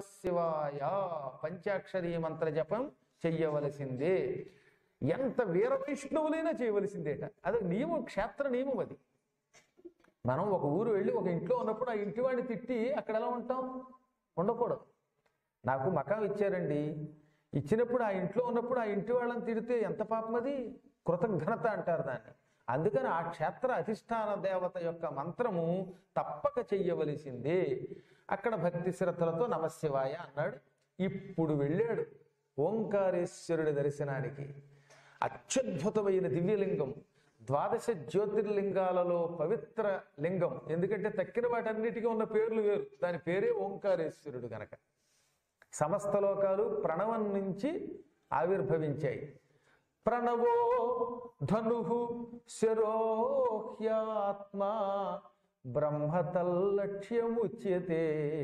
శివాయ పంచాక్షరీ మంత్ర జపం చెయ్యవలసిందే ఎంత వీర వైష్ణవులైనా చేయవలసిందేట అది నియమం క్షేత్ర నియమం అది మనం ఒక ఊరు వెళ్ళి ఒక ఇంట్లో ఉన్నప్పుడు ఆ ఇంటి వాడిని తిట్టి అక్కడ ఎలా ఉంటాం ఉండకూడదు నాకు మకాం ఇచ్చారండి ఇచ్చినప్పుడు ఆ ఇంట్లో ఉన్నప్పుడు ఆ ఇంటి వాళ్ళని తిడితే ఎంత పాపం అది కృతజ్ఞత అంటారు దాన్ని అందుకని ఆ క్షేత్ర అధిష్టాన దేవత యొక్క మంత్రము తప్పక చెయ్యవలసిందే అక్కడ భక్తి శ్రద్ధలతో నమశివాయ అన్నాడు ఇప్పుడు వెళ్ళాడు ఓంకారేశ్వరుడి దర్శనానికి అత్యద్భుతమైన దివ్యలింగం ద్వాదశ జ్యోతిర్లింగాలలో పవిత్ర లింగం ఎందుకంటే తక్కిన వాటన్నిటికీ ఉన్న పేర్లు వేరు దాని పేరే ఓంకారేశ్వరుడు గనక సమస్త లోకాలు ప్రణవం నుంచి ఆవిర్భవించాయి ప్రణవో ధను శరోహ్యాత్మ బ్రహ్మతల్లక్ష్యముచ్యతే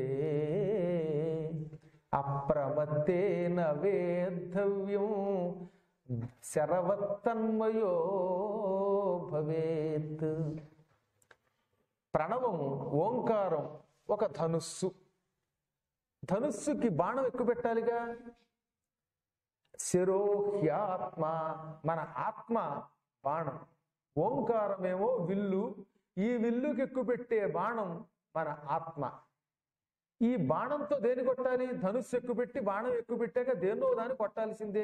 అప్రమత్తేన వేద్ధవ్యం శరవత్తన్మయో భవేత్ ప్రణవం ఓంకారం ఒక ధనుస్సు ధనుస్సుకి బాణం ఎక్కువ పెట్టాలిగా శిరోహ్యాత్మ మన ఆత్మ బాణం ఓంకారమేమో విల్లు ఈ విల్లుకి ఎక్కువ పెట్టే బాణం మన ఆత్మ ఈ బాణంతో దేని కొట్టాలి ధనుస్సు ఎక్కువ పెట్టి బాణం ఎక్కువ పెట్టాక దేన్నో దాన్ని కొట్టాల్సిందే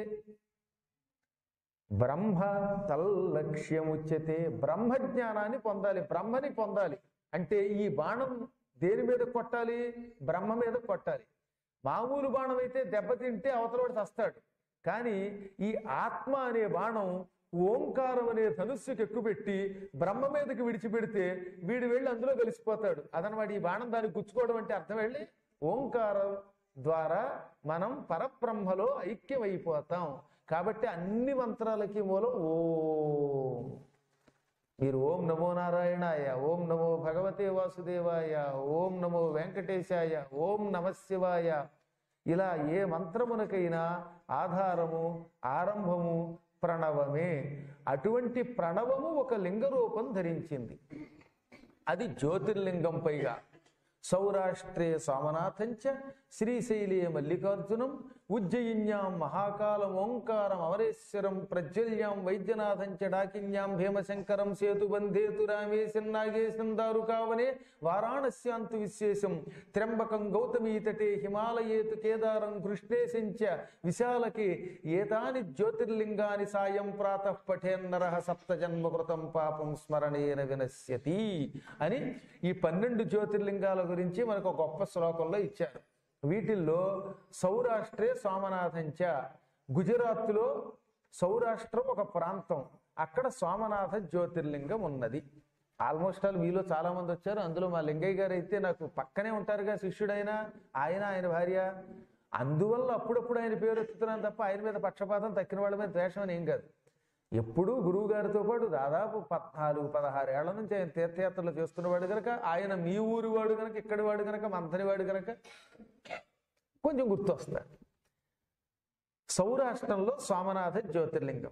బ్రహ్మ తల్లక్ష్యముచ్యతే బ్రహ్మ జ్ఞానాన్ని పొందాలి బ్రహ్మని పొందాలి అంటే ఈ బాణం దేని మీద కొట్టాలి బ్రహ్మ మీద కొట్టాలి మామూలు బాణం అయితే దెబ్బతింటే అవతలవాడు చస్తాడు కానీ ఈ ఆత్మ అనే బాణం ఓంకారం అనే ధనుస్సుకి ఎక్కుపెట్టి బ్రహ్మ మీదకి విడిచిపెడితే వీడి వెళ్ళి అందులో కలిసిపోతాడు అదనమాట ఈ బాణం దానికి గుచ్చుకోవడం అంటే అర్థం వెళ్ళి ఓంకారం ద్వారా మనం పరబ్రహ్మలో ఐక్యమైపోతాం కాబట్టి అన్ని మంత్రాలకి మూలం ఓం మీరు ఓం నమో నారాయణాయ ఓం నమో భగవతే వాసుదేవాయ ఓం నమో వెంకటేశాయ ఓం నమశివాయ ఇలా ఏ మంత్రమునకైనా ఆధారము ఆరంభము ప్రణవమే అటువంటి ప్రణవము ఒక లింగ రూపం ధరించింది అది జ్యోతిర్లింగం పైగా సౌరాష్ట్రే సోమనాథంచ శ్రీశైలే మల్లికార్జునం ఉజ్జయిన్యాం మహాకాలం ఓంకారం అమరేశ్వరం ప్రజ్వల్యాం వైద్యనాథంచ డాకిన్యాం భీమశంకరం సేతుబంధేతు రామేశం నాగేశం దారుకావనే వారాణస్యాంతు విశేషం త్ర్యంబకం గౌతమీ తటే హిమాలయేతు కేదారం కృష్ణేశంచ విశాలకే ఏతాని జ్యోతిర్లింగాని సాయం ప్రాతః పఠేన్నర సప్త జన్మకృతం పాపం స్మరణేన వినశ్యతి అని ఈ పన్నెండు జ్యోతిర్లింగాల గురించి మనకు ఒక గొప్ప శ్లోకంలో ఇచ్చారు వీటిల్లో సౌరాష్ట్రే సోమనాథంచ గుజరాత్లో సౌరాష్ట్రం ఒక ప్రాంతం అక్కడ సోమనాథ జ్యోతిర్లింగం ఉన్నది ఆల్మోస్ట్ ఆల్ మీలో చాలా మంది వచ్చారు అందులో మా లింగయ్య గారు అయితే నాకు పక్కనే ఉంటారుగా శిష్యుడైన ఆయన ఆయన భార్య అందువల్ల అప్పుడప్పుడు ఆయన పేరు ఎత్తుతున్నాను తప్ప ఆయన మీద పక్షపాతం తక్కిన వాళ్ళ మీద ద్వేషం అని ఏం కాదు ఎప్పుడూ గురువు గారితో పాటు దాదాపు పద్నాలుగు పదహారు ఏళ్ల నుంచి ఆయన తీర్థయాత్రలు చేస్తున్నవాడు కనుక ఆయన మీ ఊరి వాడు కనుక ఇక్కడి వాడు కనుక మంథని వాడు కనుక కొంచెం గుర్తొస్తాడు సౌరాష్ట్రంలో సోమనాథ జ్యోతిర్లింగం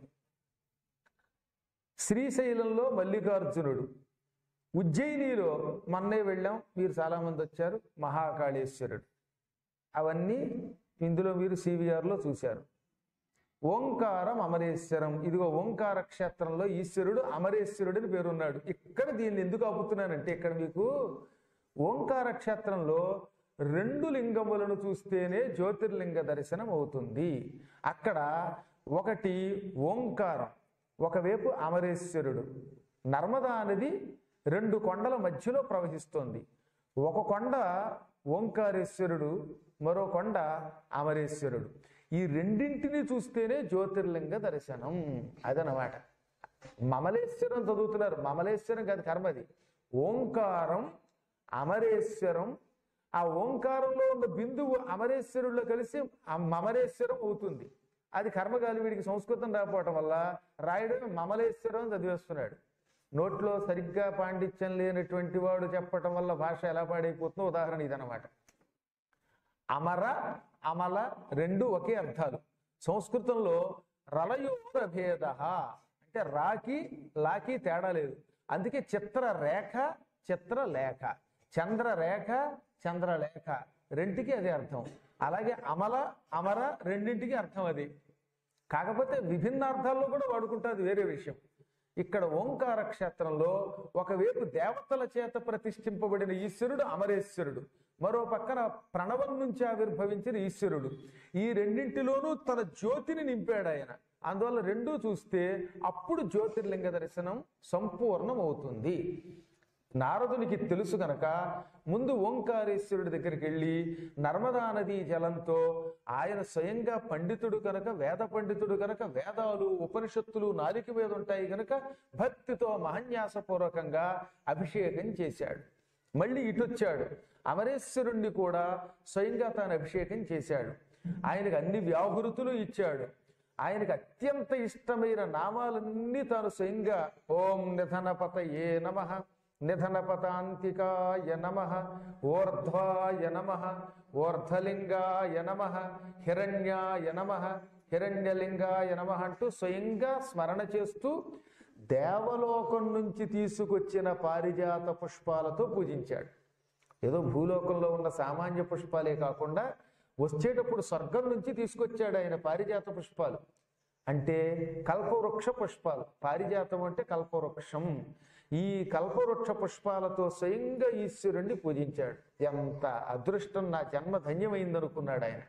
శ్రీశైలంలో మల్లికార్జునుడు ఉజ్జయినిలో మొన్నే వెళ్ళాం మీరు చాలా మంది వచ్చారు మహాకాళేశ్వరుడు అవన్నీ ఇందులో మీరు సివిఆర్లో చూశారు ఓంకారం అమరేశ్వరం ఇదిగో ఓంకార క్షేత్రంలో ఈశ్వరుడు అమరేశ్వరుడని పేరున్నాడు ఇక్కడ దీన్ని ఎందుకు ఆపుతున్నానంటే ఇక్కడ మీకు ఓంకార క్షేత్రంలో రెండు లింగములను చూస్తేనే జ్యోతిర్లింగ దర్శనం అవుతుంది అక్కడ ఒకటి ఓంకారం ఒకవైపు అమరేశ్వరుడు నర్మదా నది రెండు కొండల మధ్యలో ప్రవహిస్తోంది ఒక కొండ ఓంకారేశ్వరుడు మరో కొండ అమరేశ్వరుడు ఈ రెండింటిని చూస్తేనే జ్యోతిర్లింగ దర్శనం అదనమాట మమలేశ్వరం చదువుతున్నారు మమలేశ్వరం కాదు కర్మది ఓంకారం అమరేశ్వరం ఆ ఓంకారంలో ఉన్న బిందువు అమరేశ్వరుల్లో కలిసి ఆ మమరేశ్వరం అవుతుంది అది కర్మగాలి వీడికి సంస్కృతం రాకపోవటం వల్ల రాయడం మమలేశ్వరం అని చదివేస్తున్నాడు నోట్లో సరిగ్గా పాండిత్యం లేనటువంటి వాడు చెప్పటం వల్ల భాష ఎలా పాడైపోతుందో ఉదాహరణ ఇదనమాట అమర అమల రెండు ఒకే అర్థాలు సంస్కృతంలో రలయోర భేద అంటే రాకి లాకి తేడా లేదు అందుకే చిత్రరేఖ చిత్రలేఖ చంద్రరేఖ చంద్రలేఖ రెంటికి అదే అర్థం అలాగే అమల అమర రెండింటికి అర్థం అది కాకపోతే విభిన్న అర్థాల్లో కూడా వాడుకుంటుంది వేరే విషయం ఇక్కడ ఓంకార క్షేత్రంలో ఒకవైపు దేవతల చేత ప్రతిష్ఠింపబడిన ఈశ్వరుడు అమరేశ్వరుడు మరో పక్కన ప్రణవం నుంచి ఆవిర్భవించిన ఈశ్వరుడు ఈ రెండింటిలోనూ తన జ్యోతిని నింపాడు ఆయన అందువల్ల రెండూ చూస్తే అప్పుడు జ్యోతిర్లింగ దర్శనం సంపూర్ణం అవుతుంది నారదునికి తెలుసు గనక ముందు ఓంకారేశ్వరుడి దగ్గరికి వెళ్ళి నర్మదా నదీ జలంతో ఆయన స్వయంగా పండితుడు కనుక వేద పండితుడు కనుక వేదాలు ఉపనిషత్తులు నాలిక మీద ఉంటాయి కనుక భక్తితో మహన్యాసపూర్వకంగా అభిషేకం చేశాడు మళ్ళీ ఇటొచ్చాడు అమరేశ్వరుణ్ణి కూడా స్వయంగా తాను అభిషేకం చేశాడు ఆయనకు అన్ని వ్యాహృతులు ఇచ్చాడు ఆయనకు అత్యంత ఇష్టమైన నామాలన్నీ తాను స్వయంగా ఓం నిధనపత ఏ నమ నిధనపతాంతికాయ నమ ఓర్ధ్వాయ నమ ఓర్ధలింగాయ నమ హిరణ్యాయ నమ హిరణ్యలింగాయ నమ అంటూ స్వయంగా స్మరణ చేస్తూ దేవలోకం నుంచి తీసుకొచ్చిన పారిజాత పుష్పాలతో పూజించాడు ఏదో భూలోకంలో ఉన్న సామాన్య పుష్పాలే కాకుండా వచ్చేటప్పుడు స్వర్గం నుంచి తీసుకొచ్చాడు ఆయన పారిజాత పుష్పాలు అంటే కల్పవృక్ష పుష్పాలు పారిజాతం అంటే కల్పవృక్షం ఈ కల్పవృక్ష పుష్పాలతో స్వయంగా ఈశ్వరుణ్ణి పూజించాడు ఎంత అదృష్టం నా జన్మ ధన్యమైందనుకున్నాడు ఆయన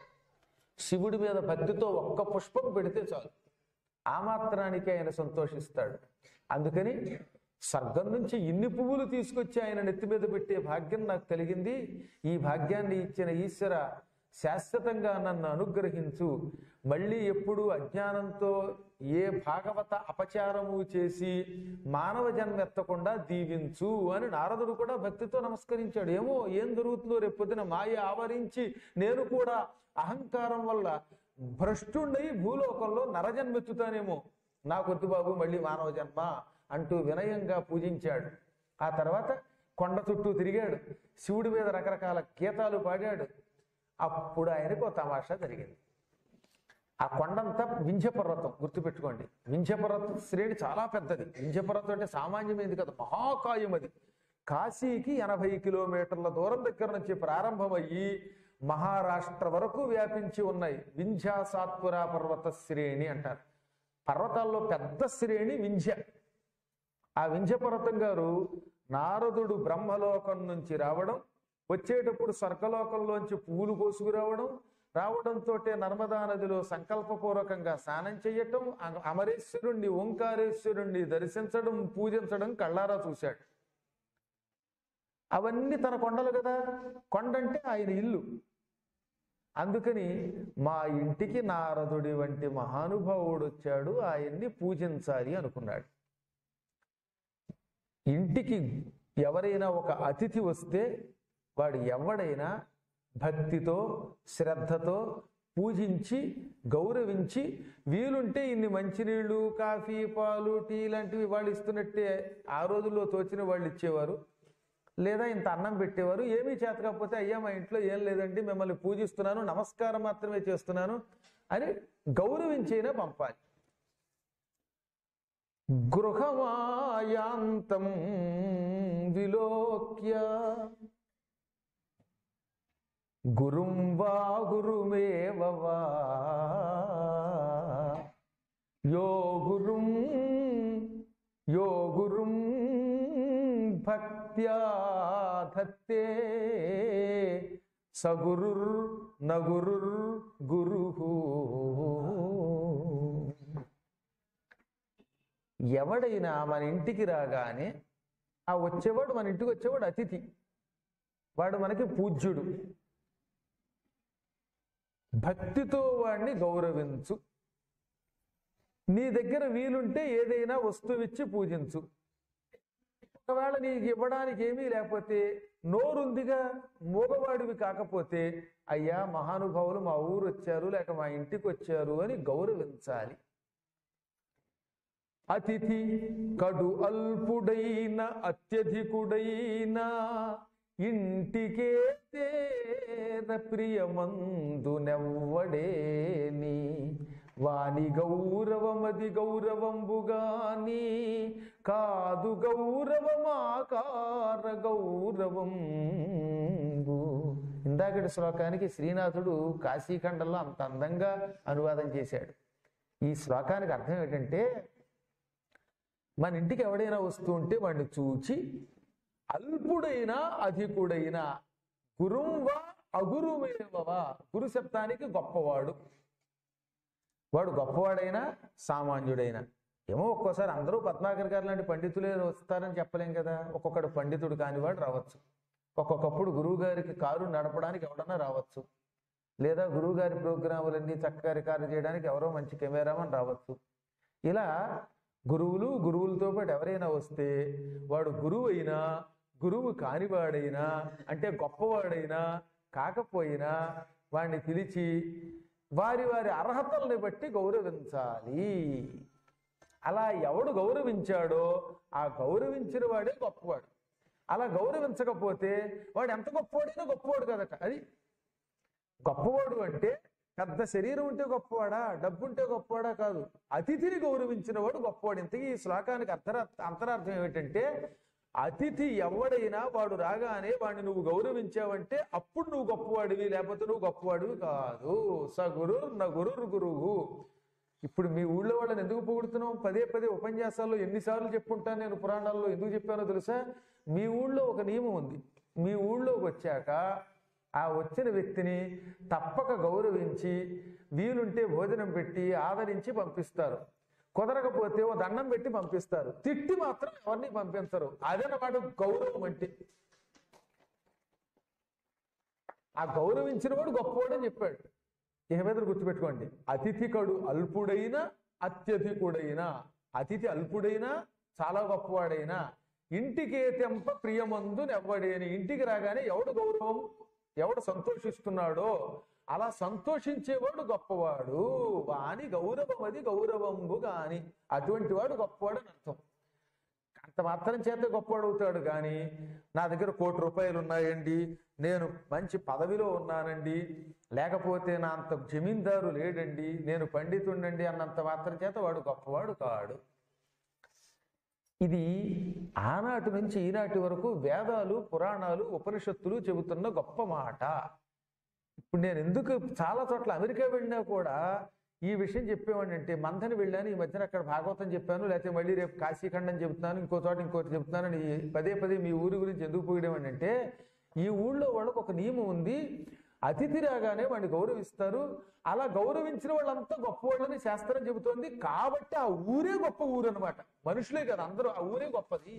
శివుడి మీద భక్తితో ఒక్క పుష్పం పెడితే చాలు ఆ మాత్రానికి ఆయన సంతోషిస్తాడు అందుకని స్వర్గం నుంచి ఇన్ని పువ్వులు తీసుకొచ్చి ఆయన నెత్తి మీద పెట్టే భాగ్యం నాకు కలిగింది ఈ భాగ్యాన్ని ఇచ్చిన ఈశ్వర శాశ్వతంగా నన్ను అనుగ్రహించు మళ్ళీ ఎప్పుడు అజ్ఞానంతో ఏ భాగవత అపచారము చేసి మానవ జన్మ ఎత్తకుండా దీవించు అని నారదుడు కూడా భక్తితో నమస్కరించాడు ఏమో ఏం జరుగుతుందో రేపొద్దున మాయ ఆవరించి నేను కూడా అహంకారం వల్ల భ్రష్టుండయి భూలోకంలో నరజన్మెత్తుతానేమో నా కొద్ది బాబు మళ్ళీ మానవ జన్మ అంటూ వినయంగా పూజించాడు ఆ తర్వాత కొండ చుట్టూ తిరిగాడు శివుడి మీద రకరకాల గీతాలు పాడాడు అప్పుడు ఆయనకు ఒక తమాషా జరిగింది ఆ కొండంతా వింధ్య పర్వతం గుర్తుపెట్టుకోండి వింధ్య పర్వతం శ్రేణి చాలా పెద్దది వింధ్య పర్వతం అంటే సామాన్యమైనది కదా మహాకాయం అది కాశీకి ఎనభై కిలోమీటర్ల దూరం దగ్గర నుంచి ప్రారంభమయ్యి మహారాష్ట్ర వరకు వ్యాపించి ఉన్నాయి వింధ్యా సాత్పురా పర్వత శ్రేణి అంటారు పర్వతాల్లో పెద్ద శ్రేణి వింధ్య ఆ వింధ్య పర్వతం గారు నారదుడు బ్రహ్మలోకం నుంచి రావడం వచ్చేటప్పుడు స్వర్గలోకంలోంచి పువ్వులు కోసుకురావడం రావడంతో నర్మదా నదిలో సంకల్పపూర్వకంగా స్నానం చేయటం అ- అమరేశ్వరుణ్ణి ఓంకారేశ్వరుణ్ణి దర్శించడం పూజించడం కళ్ళారా చూశాడు అవన్నీ తన కొండలు కదా కొండంటే ఆయన ఇల్లు అందుకని మా ఇంటికి నారదుడి వంటి మహానుభావుడు వచ్చాడు ఆయన్ని పూజించాలి అనుకున్నాడు ఇంటికి ఎవరైనా ఒక అతిథి వస్తే వాడు ఎవడైనా భక్తితో శ్రద్ధతో పూజించి గౌరవించి వీలుంటే ఇన్ని మంచినీళ్ళు కాఫీ పాలు టీ లాంటివి వాళ్ళు ఇస్తున్నట్టే ఆ రోజుల్లో తోచిన వాళ్ళు ఇచ్చేవారు లేదా ఇంత అన్నం పెట్టేవారు ఏమీ చేత కాకపోతే అయ్యా మా ఇంట్లో ఏం లేదండి మిమ్మల్ని పూజిస్తున్నాను నమస్కారం మాత్రమే చేస్తున్నాను అని గౌరవించైనా పంపాలి గృహమాయాంతం విలోక్య గురుం వా గురుమేవ వా యో గురుం యో గురుం భక్త్యా ధత్తే సగురుర్ నగురుర్ గురు ఎవడైనా మన ఇంటికి రాగానే ఆ వచ్చేవాడు మన ఇంటికి వచ్చేవాడు అతిథి వాడు మనకి పూజ్యుడు భక్తితో వాడిని గౌరవించు నీ దగ్గర వీలుంటే ఏదైనా వస్తువు ఇచ్చి పూజించు ఒకవేళ నీకు ఇవ్వడానికి ఏమీ లేకపోతే నోరుందిగా మూగవాడివి కాకపోతే అయ్యా మహానుభావులు మా ఊరు వచ్చారు లేక మా ఇంటికి వచ్చారు అని గౌరవించాలి అతిథి కడు అల్పుడైన అత్యధికుడైన ఇంటికే తేర ప్రియమందునెవ్వడేని వాని గౌరవమది గౌరవంబుగాని కాదు గౌరవమాకార గౌరవంబు ఇందాకటి శ్లోకానికి శ్రీనాథుడు కాశీఖండంలో అంత అందంగా అనువాదం చేశాడు ఈ శ్లోకానికి అర్థం ఏంటంటే మన ఇంటికి ఎవడైనా వస్తూ ఉంటే వాడిని చూచి అల్పుడైనా అధికుడైనా గురుంవా అగురుమేవవా గురు శబ్దానికి గొప్పవాడు వాడు గొప్పవాడైనా సామాన్యుడైనా ఏమో ఒక్కోసారి అందరూ పద్మాకర్ గారు లాంటి పండితులే వస్తారని చెప్పలేం కదా ఒక్కొక్కడు పండితుడు కానివాడు రావచ్చు ఒక్కొక్కప్పుడు గురువు గారికి కారు నడపడానికి ఎవడన్నా రావచ్చు లేదా గురువు గారి ప్రోగ్రాములన్నీ చక్కగా రికార్డు చేయడానికి ఎవరో మంచి కెమెరామన్ రావచ్చు ఇలా గురువులు గురువులతో పాటు ఎవరైనా వస్తే వాడు గురువు అయినా గురువు కానివాడైనా అంటే గొప్పవాడైనా కాకపోయినా వాడిని పిలిచి వారి వారి అర్హతల్ని బట్టి గౌరవించాలి అలా ఎవడు గౌరవించాడో ఆ గౌరవించిన వాడే గొప్పవాడు అలా గౌరవించకపోతే వాడు ఎంత గొప్పవాడైనా గొప్పవాడు కదట అది గొప్పవాడు అంటే పెద్ద శరీరం ఉంటే గొప్పవాడా డబ్బు ఉంటే గొప్పవాడా కాదు అతిథిని గౌరవించిన వాడు గొప్పవాడు ఇంతకీ ఈ శ్లోకానికి అర్థర అంతరార్థం ఏమిటంటే అతిథి ఎవడైనా వాడు రాగానే వాడిని నువ్వు గౌరవించావంటే అప్పుడు నువ్వు గొప్పవాడివి లేకపోతే నువ్వు గొప్పవాడివి కాదు స గురు నా గురు గురువు ఇప్పుడు మీ ఊళ్ళో వాళ్ళని ఎందుకు పొగుడుతున్నాం పదే పదే ఉపన్యాసాల్లో ఎన్నిసార్లు చెప్పుంటాను నేను పురాణాల్లో ఎందుకు చెప్పానో తెలుసా మీ ఊళ్ళో ఒక నియమం ఉంది మీ ఊళ్ళోకి వచ్చాక ఆ వచ్చిన వ్యక్తిని తప్పక గౌరవించి వీలుంటే భోజనం పెట్టి ఆదరించి పంపిస్తారు కుదరకపోతే ఓ దండం పెట్టి పంపిస్తారు తిట్టి మాత్రం ఎవరిని పంపించరు అదనమాట గౌరవం అంటే ఆ గౌరవించిన వాడు గొప్పవాడని చెప్పాడు ఇక మీద గుర్తుపెట్టుకోండి అతిథికడు అల్పుడైన అత్యధికుడైన అతిథి అల్పుడైనా చాలా గొప్పవాడైనా ఇంటికి తెంప ప్రియమందు నెవ్వడేని ఇంటికి రాగానే ఎవడు గౌరవం ఎవడు సంతోషిస్తున్నాడో అలా సంతోషించేవాడు గొప్పవాడు వాని గౌరవం అది గౌరవంబు గాని అటువంటి వాడు గొప్పవాడు అని అర్థం అంత మాత్రం చేత గొప్పవాడు అవుతాడు కానీ నా దగ్గర కోటి రూపాయలు ఉన్నాయండి నేను మంచి పదవిలో ఉన్నానండి లేకపోతే నా అంత జమీందారు లేడండి నేను పండితుండండి అన్నంత మాత్రం చేత వాడు గొప్పవాడు కాడు ఇది ఆనాటి నుంచి ఈనాటి వరకు వేదాలు పురాణాలు ఉపనిషత్తులు చెబుతున్న గొప్ప మాట ఇప్పుడు నేను ఎందుకు చాలా చోట్ల అమెరికా వెళ్ళినా కూడా ఈ విషయం చెప్పేవాడిని అంటే మంథని వెళ్ళాను ఈ మధ్యన అక్కడ భాగవతం చెప్పాను లేకపోతే మళ్ళీ రేపు కాశీఖండం చెబుతున్నాను ఇంకో చోట ఇంకోటి చెబుతున్నాను అని పదే పదే మీ ఊరి గురించి ఎందుకు పోయడమని అంటే ఈ ఊళ్ళో వాళ్ళకు ఒక నియమం ఉంది అతిథి రాగానే వాడిని గౌరవిస్తారు అలా గౌరవించిన వాళ్ళంతా గొప్పవాళ్ళని శాస్త్రం చెబుతోంది కాబట్టి ఆ ఊరే గొప్ప ఊరు అనమాట మనుషులే కదా అందరూ ఆ ఊరే గొప్పది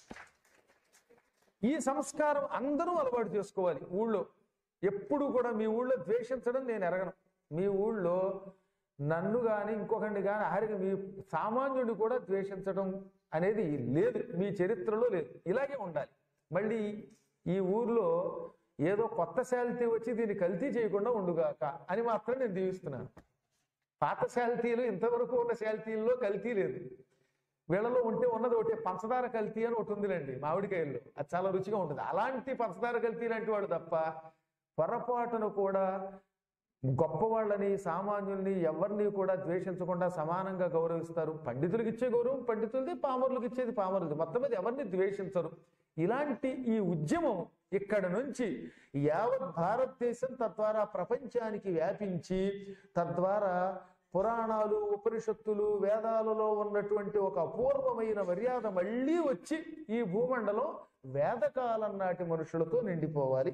ఈ సంస్కారం అందరూ అలవాటు చేసుకోవాలి ఊళ్ళో ఎప్పుడు కూడా మీ ఊళ్ళో ద్వేషించడం నేను ఎరగను మీ ఊళ్ళో నన్ను కానీ ఇంకొకరిని కానీ ఆఖరికి మీ సామాన్యుడు కూడా ద్వేషించడం అనేది లేదు మీ చరిత్రలో లేదు ఇలాగే ఉండాలి మళ్ళీ ఈ ఊర్లో ఏదో కొత్త శాలిటీ వచ్చి దీన్ని కల్తీ చేయకుండా ఉండుగాక అని మాత్రం నేను దీవిస్తున్నాను పాత శాలితీలు ఇంతవరకు ఉన్న శాలితీల్లో కల్తీ లేదు వీళ్ళలో ఉంటే ఉన్నది ఒకటి పంచదార కల్తీ అని ఒకటి ఉందిలేండి మామిడికాయల్లో అది చాలా రుచిగా ఉంటుంది అలాంటి పంచదార కల్తీ లాంటి వాడు తప్ప పొరపాటును కూడా గొప్పవాళ్ళని సామాన్యుల్ని ఎవరిని కూడా ద్వేషించకుండా సమానంగా గౌరవిస్తారు పండితులకు ఇచ్చే గౌరవం పండితులది పామరులకు ఇచ్చేది పామరులది మొత్తం మీద ఎవరిని ద్వేషించరు ఇలాంటి ఈ ఉద్యమం ఇక్కడ నుంచి యావత్ భారతదేశం తద్వారా ప్రపంచానికి వ్యాపించి తద్వారా పురాణాలు ఉపనిషత్తులు వేదాలలో ఉన్నటువంటి ఒక అపూర్వమైన మర్యాద మళ్ళీ వచ్చి ఈ భూమండలం వేదకాలం నాటి మనుషులతో నిండిపోవాలి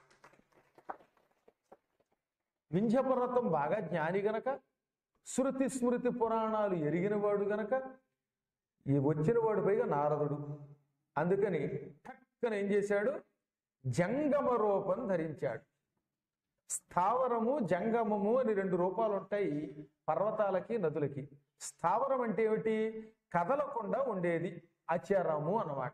వింధ్యపర్వతం బాగా జ్ఞాని గనక శృతి స్మృతి పురాణాలు ఎరిగినవాడు గనక ఈ వచ్చిన వాడు పైగా నారదుడు అందుకని టక్కన ఏం చేశాడు జంగమ రూపం ధరించాడు స్థావరము జంగమము అని రెండు రూపాలు ఉంటాయి పర్వతాలకి నదులకి స్థావరం అంటే ఏమిటి కదలకుండా ఉండేది అచరము అన్నమాట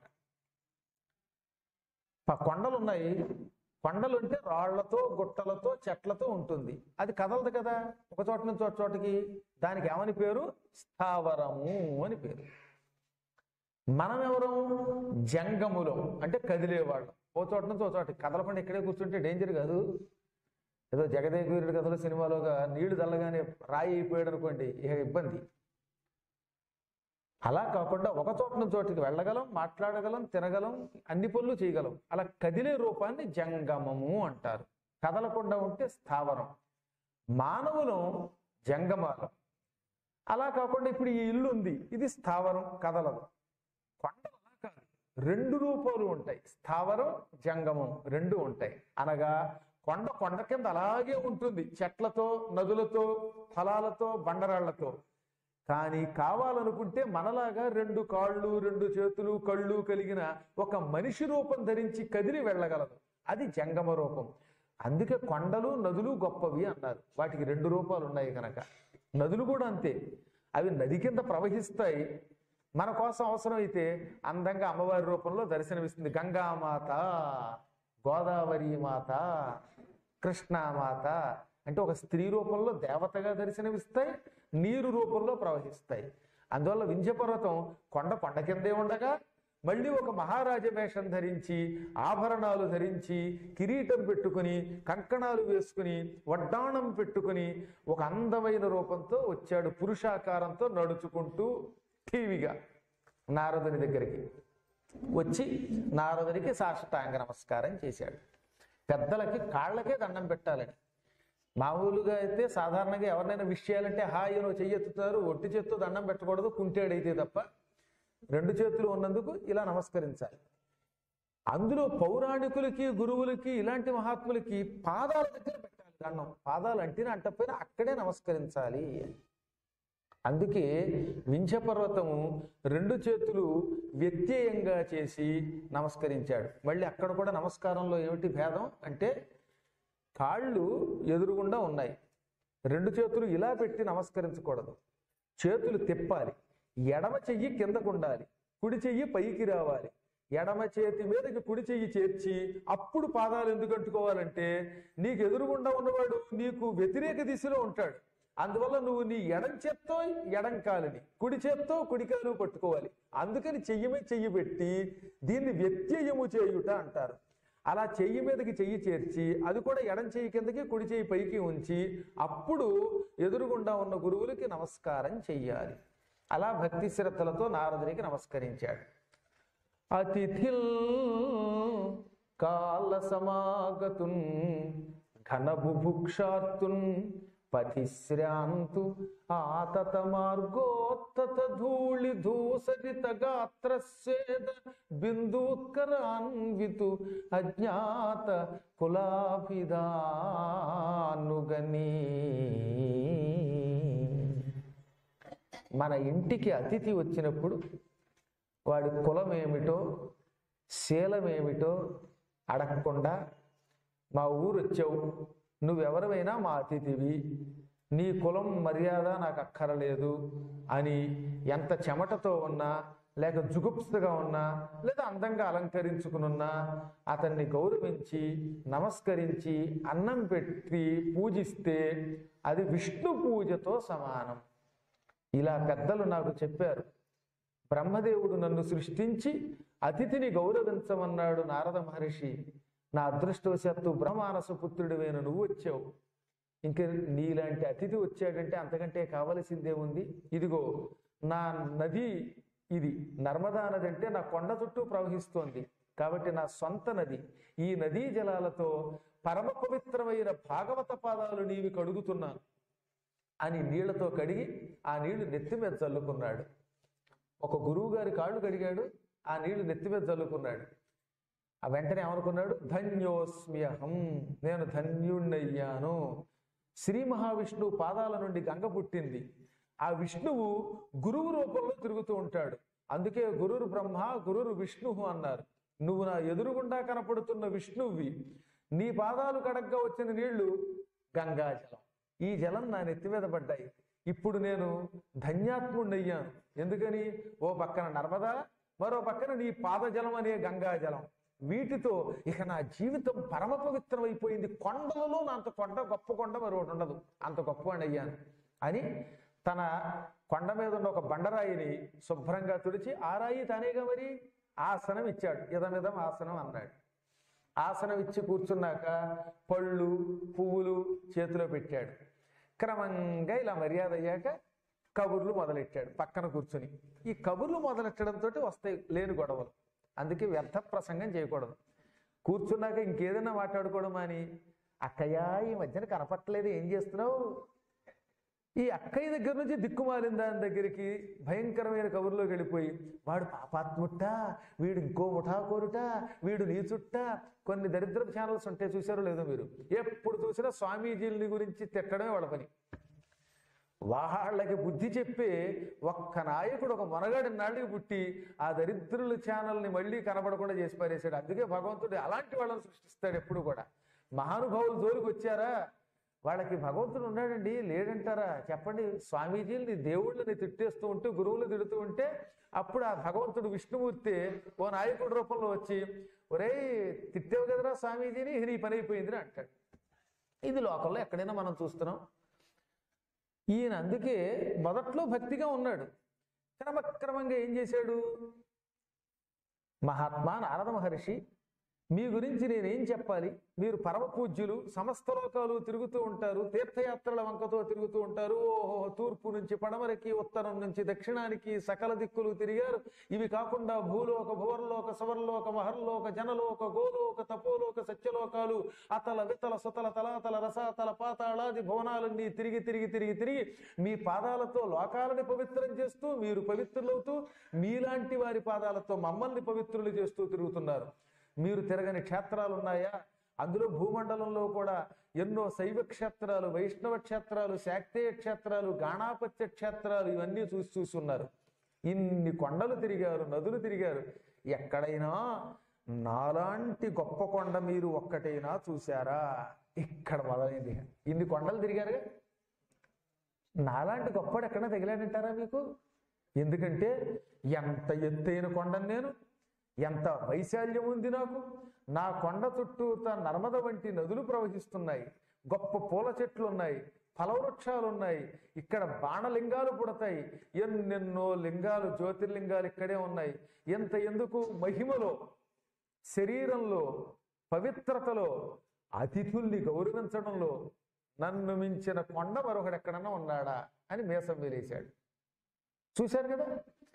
ప- కొండలు ఉన్నాయి కొండలు అంటే రాళ్లతో గుట్టలతో చెట్లతో ఉంటుంది అది కదలదు కదా ఒక చోట నుంచి ఒక చోటకి దానికి ఏమని పేరు స్థావరము అని పేరు మనం ఎవరు జంగములం అంటే కదిలేవాళ్ళం ఓ చోట నుంచి ఓ చోట కదలకుండా ఇక్కడే కూర్చుంటే డేంజర్ కాదు ఏదో జగదేవీరుడి కథలో సినిమాలోగా నీళ్లు చల్లగానే రాయి అయిపోయాడు అనుకోండి ఇక ఇబ్బంది అలా కాకుండా ఒక చోట నుంచి చోటికి వెళ్ళగలం మాట్లాడగలం తినగలం అన్ని పనులు చేయగలం అలా కదిలే రూపాన్ని జంగమము అంటారు కదలకుండా ఉంటే స్థావరం మానవులం జంగమాలం అలా కాకుండా ఇప్పుడు ఈ ఇల్లు ఉంది ఇది స్థావరం కదలదు కొండలు అలా కాదు రెండు రూపాలు ఉంటాయి స్థావరం జంగమం రెండు ఉంటాయి అనగా కొండ కొండ కింద అలాగే ఉంటుంది చెట్లతో నదులతో ఫలాలతో బండరాళ్లతో కానీ కావాలనుకుంటే మనలాగా రెండు కాళ్ళు రెండు చేతులు కళ్ళు కలిగిన ఒక మనిషి రూపం ధరించి కదిలి వెళ్ళగలదు అది జంగమ రూపం అందుకే కొండలు నదులు గొప్పవి అన్నారు వాటికి రెండు రూపాలు ఉన్నాయి కనుక నదులు కూడా అంతే అవి నది కింద ప్రవహిస్తాయి మన కోసం అవసరమైతే అందంగా అమ్మవారి రూపంలో దర్శనమిస్తుంది గంగామాత గోదావరి మాత కృష్ణామాత అంటే ఒక స్త్రీ రూపంలో దేవతగా దర్శనమిస్తాయి నీరు రూపంలో ప్రవహిస్తాయి అందువల్ల వింధ్యపర్వతం కొండ కొండ కిందే ఉండగా మళ్ళీ ఒక మహారాజ వేషం ధరించి ఆభరణాలు ధరించి కిరీటం పెట్టుకుని కంకణాలు వేసుకుని వడ్డాణం పెట్టుకుని ఒక అందమైన రూపంతో వచ్చాడు పురుషాకారంతో నడుచుకుంటూ టీవీగా నారదుని దగ్గరికి వచ్చి నారదునికి సాష్టాంగ నమస్కారం చేశాడు పెద్దలకి కాళ్ళకే దండం పెట్టాలని మామూలుగా అయితే సాధారణంగా ఎవరినైనా విష్ చేయాలంటే హాయి నువ్వు చెయ్యెత్తుతారు ఒట్టి చేత్తో దండం పెట్టకూడదు కుంటేడైతే తప్ప రెండు చేతులు ఉన్నందుకు ఇలా నమస్కరించాలి అందులో పౌరాణికులకి గురువులకి ఇలాంటి మహాత్ములకి పాదాల దగ్గర పెట్టాలి దండం పాదాలు అంటిన అంటపోయినా అక్కడే నమస్కరించాలి అందుకే వింధ్య పర్వతము రెండు చేతులు వ్యత్యయంగా చేసి నమస్కరించాడు మళ్ళీ అక్కడ కూడా నమస్కారంలో ఏమిటి భేదం అంటే కాళ్ళు ఎదురుగుండా ఉన్నాయి రెండు చేతులు ఇలా పెట్టి నమస్కరించకూడదు చేతులు తిప్పాలి ఎడమ చెయ్యి కిందకు ఉండాలి కుడి చెయ్యి పైకి రావాలి ఎడమ చేతి మీదకి కుడి చెయ్యి చేర్చి అప్పుడు పాదాలు ఎందుకు అంటుకోవాలంటే నీకు ఎదురుగుండా ఉన్నవాడు నీకు వ్యతిరేక దిశలో ఉంటాడు అందువల్ల నువ్వు నీ ఎడం చేత్తో ఎడం కాలుని కుడి చేత్తో కుడి కాలు పట్టుకోవాలి అందుకని చెయ్యి మీద చెయ్యి పెట్టి దీన్ని వ్యత్యయము చేయుట అంటారు అలా చెయ్యి మీదకి చెయ్యి చేర్చి అది కూడా ఎడం చెయ్యి కిందకి కుడి చెయ్యి పైకి ఉంచి అప్పుడు ఎదురుగుండా ఉన్న గురువులకి నమస్కారం చెయ్యాలి అలా భక్తి శ్రద్ధలతో నారదునికి నమస్కరించాడు అతిథిల్ కాల సమాగతున్ ఘన బుభుక్షార్తున్ పతిశ్రాంతు ఆతత మార్గోత్తత ధూళి ధూసరిత గాత్రస్వేద బిందూత్కరాన్వితు అజ్ఞాత కులాభిదానుగనీ మన ఇంటికి అతిథి వచ్చినప్పుడు వాడి కులం ఏమిటో శీలమేమిటో అడగకుండా మా ఊరు వచ్చావు నువ్వెవరివైనా మా అతిథివి నీ కులం మర్యాద నాకు అక్కరలేదు అని ఎంత చెమటతో ఉన్నా లేక జుగుప్సగా ఉన్నా లేదా అందంగా అలంకరించుకునున్నా అతన్ని గౌరవించి నమస్కరించి అన్నం పెట్టి పూజిస్తే అది విష్ణు పూజతో సమానం ఇలా పెద్దలు నాకు చెప్పారు బ్రహ్మదేవుడు నన్ను సృష్టించి అతిథిని గౌరవించమన్నాడు నారద మహర్షి నా అదృష్టవశాత్తు బ్రహ్మానస పుత్రుడివైన నువ్వు వచ్చావు ఇంక నీలాంటి అతిథి వచ్చాడంటే అంతకంటే కావలసిందే ఉంది ఇదిగో నా నది ఇది నర్మదా నది అంటే నా కొండ చుట్టూ ప్రవహిస్తోంది కాబట్టి నా సొంత నది ఈ నదీ జలాలతో పరమ పవిత్రమైన భాగవత పాదాలు నీవి కడుగుతున్నాను అని నీళ్లతో కడిగి ఆ నీళ్లు నెత్తి మీద చల్లుకున్నాడు ఒక గురువు గారి కాళ్ళు కడిగాడు ఆ నీళ్లు నెత్తి మీద చల్లుకున్నాడు ఆ వెంటనే ఏమనుకున్నాడు ధన్యోస్మ్యహం నేను ధన్యుణ్ణయ్యాను శ్రీ మహావిష్ణువు పాదాల నుండి గంగ పుట్టింది ఆ విష్ణువు గురువు రూపంలో తిరుగుతూ ఉంటాడు అందుకే గురురు బ్రహ్మ గురురు విష్ణువు అన్నారు నువ్వు నా ఎదురుగుండా కనపడుతున్న విష్ణువువి నీ పాదాలు కడగ్గా వచ్చిన నీళ్లు గంగాజలం ఈ జలం నా నెత్తి మీద పడ్డాయి ఇప్పుడు నేను ధన్యాత్ముడయ్యాను ఎందుకని ఓ పక్కన నర్మదా మరో పక్కన నీ పాదజలం అనే గంగాజలం వీటితో ఇక నా జీవితం పరమ పవిత్రమైపోయింది కొండలలో నా అంత కొండ గొప్ప కొండ మరొకటి ఉండదు అంత గొప్పవాడిని అయ్యాను అని తన కొండ మీద ఉన్న ఒక బండరాయిని శుభ్రంగా తుడిచి ఆ రాయి తానేగా మరి ఆసనం ఇచ్చాడు ఇదమిదం ఆసనం అన్నాడు ఆసనం ఇచ్చి కూర్చున్నాక పళ్ళు పువ్వులు చేతిలో పెట్టాడు క్రమంగా ఇలా మర్యాద అయ్యాక కబుర్లు మొదలెట్టాడు పక్కన కూర్చుని ఈ కబుర్లు మొదలెట్టడంతో వస్తాయి లేని గొడవలు అందుకే వ్యర్థ ప్రసంగం చేయకూడదు కూర్చున్నాక ఇంకేదైనా మాట్లాడుకోవడం అని అక్కయ్య ఈ మధ్యన కనపట్టలేదు ఏం చేస్తున్నావు ఈ అక్కయ్య దగ్గర నుంచి దిక్కుమాలిన దాని దగ్గరికి భయంకరమైన కబుర్లోకి వెళ్ళిపోయి వాడు పాపాత్ముట్ట వీడు ఇంకో ముఠా కోరుట వీడు నీ చుట్ట కొన్ని దరిద్రపు ఛానల్స్ ఉంటాయి చూసారో లేదో మీరు ఎప్పుడు చూసినా స్వామీజీలని గురించి తిట్టడమే వాళ్ళ పని వాళ్ళకి బుద్ధి చెప్పి ఒక్క నాయకుడు ఒక మొనగాడి నాళ్ళకి పుట్టి ఆ దరిద్రుల ఛానల్ని మళ్ళీ కనబడకుండా చేసి పారేశాడు అందుకే భగవంతుడు అలాంటి వాళ్ళని సృష్టిస్తాడు ఎప్పుడు కూడా మహానుభావులు జోలికి వచ్చారా వాళ్ళకి భగవంతుడు ఉన్నాడండి లేడంటారా చెప్పండి స్వామీజీని దేవుళ్ళని తిట్టేస్తూ ఉంటే గురువులు తిడుతూ ఉంటే అప్పుడు ఆ భగవంతుడు విష్ణుమూర్తి ఓ నాయకుడి రూపంలో వచ్చి ఒరేయ్ తిట్టేవు కదరా స్వామీజీని ఇది నీ పని అయిపోయింది అంటాడు ఇది లోకంలో ఎక్కడైనా మనం చూస్తున్నాం ఈయన అందుకే మొదట్లో భక్తిగా ఉన్నాడు క్రమక్రమంగా ఏం చేశాడు మహాత్మా నారద మహర్షి మీ గురించి నేనేం చెప్పాలి మీరు పరమ పూజ్యులు సమస్త లోకాలు తిరుగుతూ ఉంటారు తీర్థయాత్రల వంకతో తిరుగుతూ ఉంటారు ఓహో తూర్పు నుంచి పడమరకి ఉత్తరం నుంచి దక్షిణానికి సకల దిక్కులు తిరిగారు ఇవి కాకుండా భూలోక భువర్లోక సవర్లోక మహర్లోక జనలోక గోలోక తపోలోక సత్యలోకాలు అతల వితల సుతల తలాతల రసాతల పాతాళాది భువనాలన్నీ తిరిగి తిరిగి తిరిగి తిరిగి మీ పాదాలతో లోకాలని పవిత్రం చేస్తూ మీరు పవిత్రులవుతూ మీలాంటి వారి పాదాలతో మమ్మల్ని పవిత్రులు చేస్తూ తిరుగుతున్నారు మీరు తిరగని క్షేత్రాలు ఉన్నాయా అందులో భూమండలంలో కూడా ఎన్నో శైవ క్షేత్రాలు వైష్ణవ క్షేత్రాలు శాక్తేయ క్షేత్రాలు గాణాపత్య క్షేత్రాలు ఇవన్నీ చూసి చూస్తున్నారు ఇన్ని కొండలు తిరిగారు నదులు తిరిగారు ఎక్కడైనా నాలాంటి గొప్ప కొండ మీరు ఒక్కటైనా చూశారా ఇక్కడ మొదలైంది ఇన్ని కొండలు తిరిగారుగా నాలాంటి గొప్పడు ఎక్కడ తగిలాడంటారా మీకు ఎందుకంటే ఎంత ఎత్తైన కొండను నేను ఎంత వైశాల్యం ఉంది నాకు నా కొండ చుట్టూ నర్మద వంటి నదులు ప్రవహిస్తున్నాయి గొప్ప పూల చెట్లు ఉన్నాయి ఫలవృక్షాలు ఉన్నాయి ఇక్కడ బాణలింగాలు పుడతాయి ఎన్నెన్నో లింగాలు జ్యోతిర్లింగాలు ఇక్కడే ఉన్నాయి ఎంత ఎందుకు మహిమలో శరీరంలో పవిత్రతలో అతిథుల్ని గౌరవించడంలో నన్ను మించిన కొండ మరొకడు ఎక్కడన్నా ఉన్నాడా అని మేసం వేలేశాడు చూశారు కదా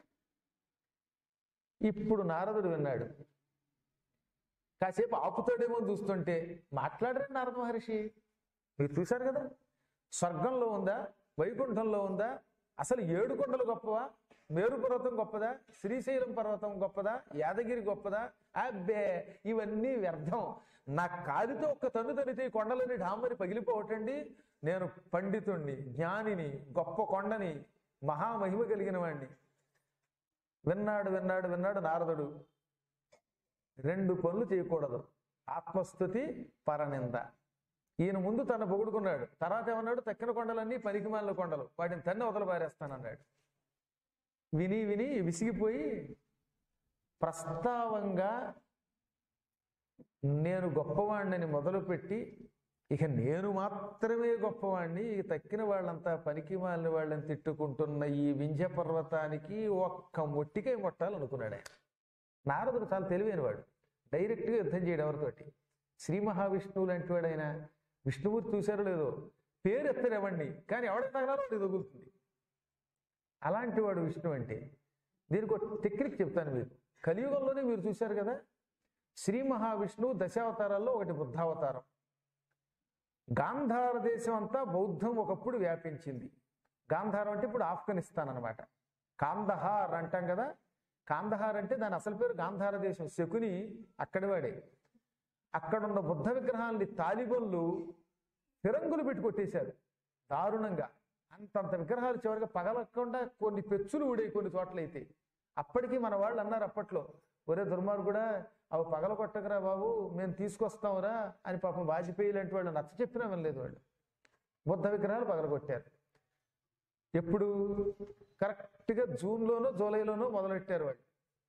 ఇప్పుడు నారదుడు విన్నాడు కాసేపు ఆపుతాడేమో అని చూస్తుంటే మాట్లాడరండి నారద మహర్షి మీరు చూశారు కదా స్వర్గంలో ఉందా వైకుంఠంలో ఉందా అసలు ఏడు కొండలు గొప్పవా మేరు పర్వతం గొప్పదా శ్రీశైలం పర్వతం గొప్పదా యాదగిరి గొప్పదా అబ్బే ఇవన్నీ వ్యర్థం నా కాలితో ఒక్క తన్ను తనితే ఈ కొండలని ఢామని పగిలిపోవటండి నేను పండితుణ్ణి జ్ఞానిని గొప్ప కొండని మహామహిమ కలిగిన వాణ్ణి విన్నాడు విన్నాడు విన్నాడు నారదుడు రెండు పనులు చేయకూడదు ఆత్మస్థుతి పరనింద ఈయన ముందు తన పొగుడుకున్నాడు తర్వాత ఏమన్నాడు తక్కిన కొండలన్నీ పనికిమాలిన కొండలు వాటిని తన్ని అవతల పారేస్తానన్నాడు విని విని విసిగిపోయి ప్రస్తావంగా నేను గొప్పవాణ్ణని మొదలుపెట్టి ఇక నేను మాత్రమే గొప్పవాణ్ణి ఇక తక్కిన వాళ్ళంతా పనికి మాలిన వాళ్ళని తిట్టుకుంటున్న ఈ వింధ్య పర్వతానికి ఒక్క మొట్టికై కొట్టాలనుకున్నాడు ఆయన నారదుడు చాలా తెలివైన వాడు డైరెక్ట్గా యుద్ధం చేయడం ఎవరితోటి శ్రీ మహావిష్ణువు లాంటి వాడు ఆయన విష్ణుమూర్తి చూశారో లేదో పేరు ఎత్తరు ఎవడిని కానీ ఎవడైనా తగలాలో వాడికి తగులుతుంది అలాంటి వాడు విష్ణు అంటే దీనికి ఒక టెక్నిక్ చెప్తాను మీకు కలియుగంలోనే మీరు చూశారు కదా శ్రీ మహావిష్ణువు దశావతారాల్లో ఒకటి బుద్ధావతారం గాంధార దేశం అంతా బౌద్ధం ఒకప్పుడు వ్యాపించింది గాంధారం అంటే ఇప్పుడు ఆఫ్ఘనిస్తాన్ అనమాట కాందహార్ అంటాం కదా కాందహార్ అంటే దాని అసలు పేరు గాంధార దేశం శకుని అక్కడి వాడే అక్కడున్న బుద్ధ విగ్రహాల్ని తాలిబన్లు ఫిరంగులు పెట్టి కొట్టేశారు దారుణంగా అంతంత విగ్రహాలు చివరిగా పగలకుండా కొన్ని పెచ్చులు ఊడే కొన్ని చోట్లయితే అప్పటికి మన వాళ్ళు అన్నారు అప్పట్లో ఒరే దుర్మార్గుడా అవి పగల కొట్టకరా బాబు మేము తీసుకొస్తాంరా అని పాపం వాజ్పేయి లాంటి వాళ్ళు నచ్చ చెప్పినా వినలేదు వాళ్ళు బుద్ధ విగ్రహాలు పగలగొట్టారు ఎప్పుడు కరెక్ట్గా జూన్లోనో జూలైలోనో మొదలెట్టారు వాళ్ళు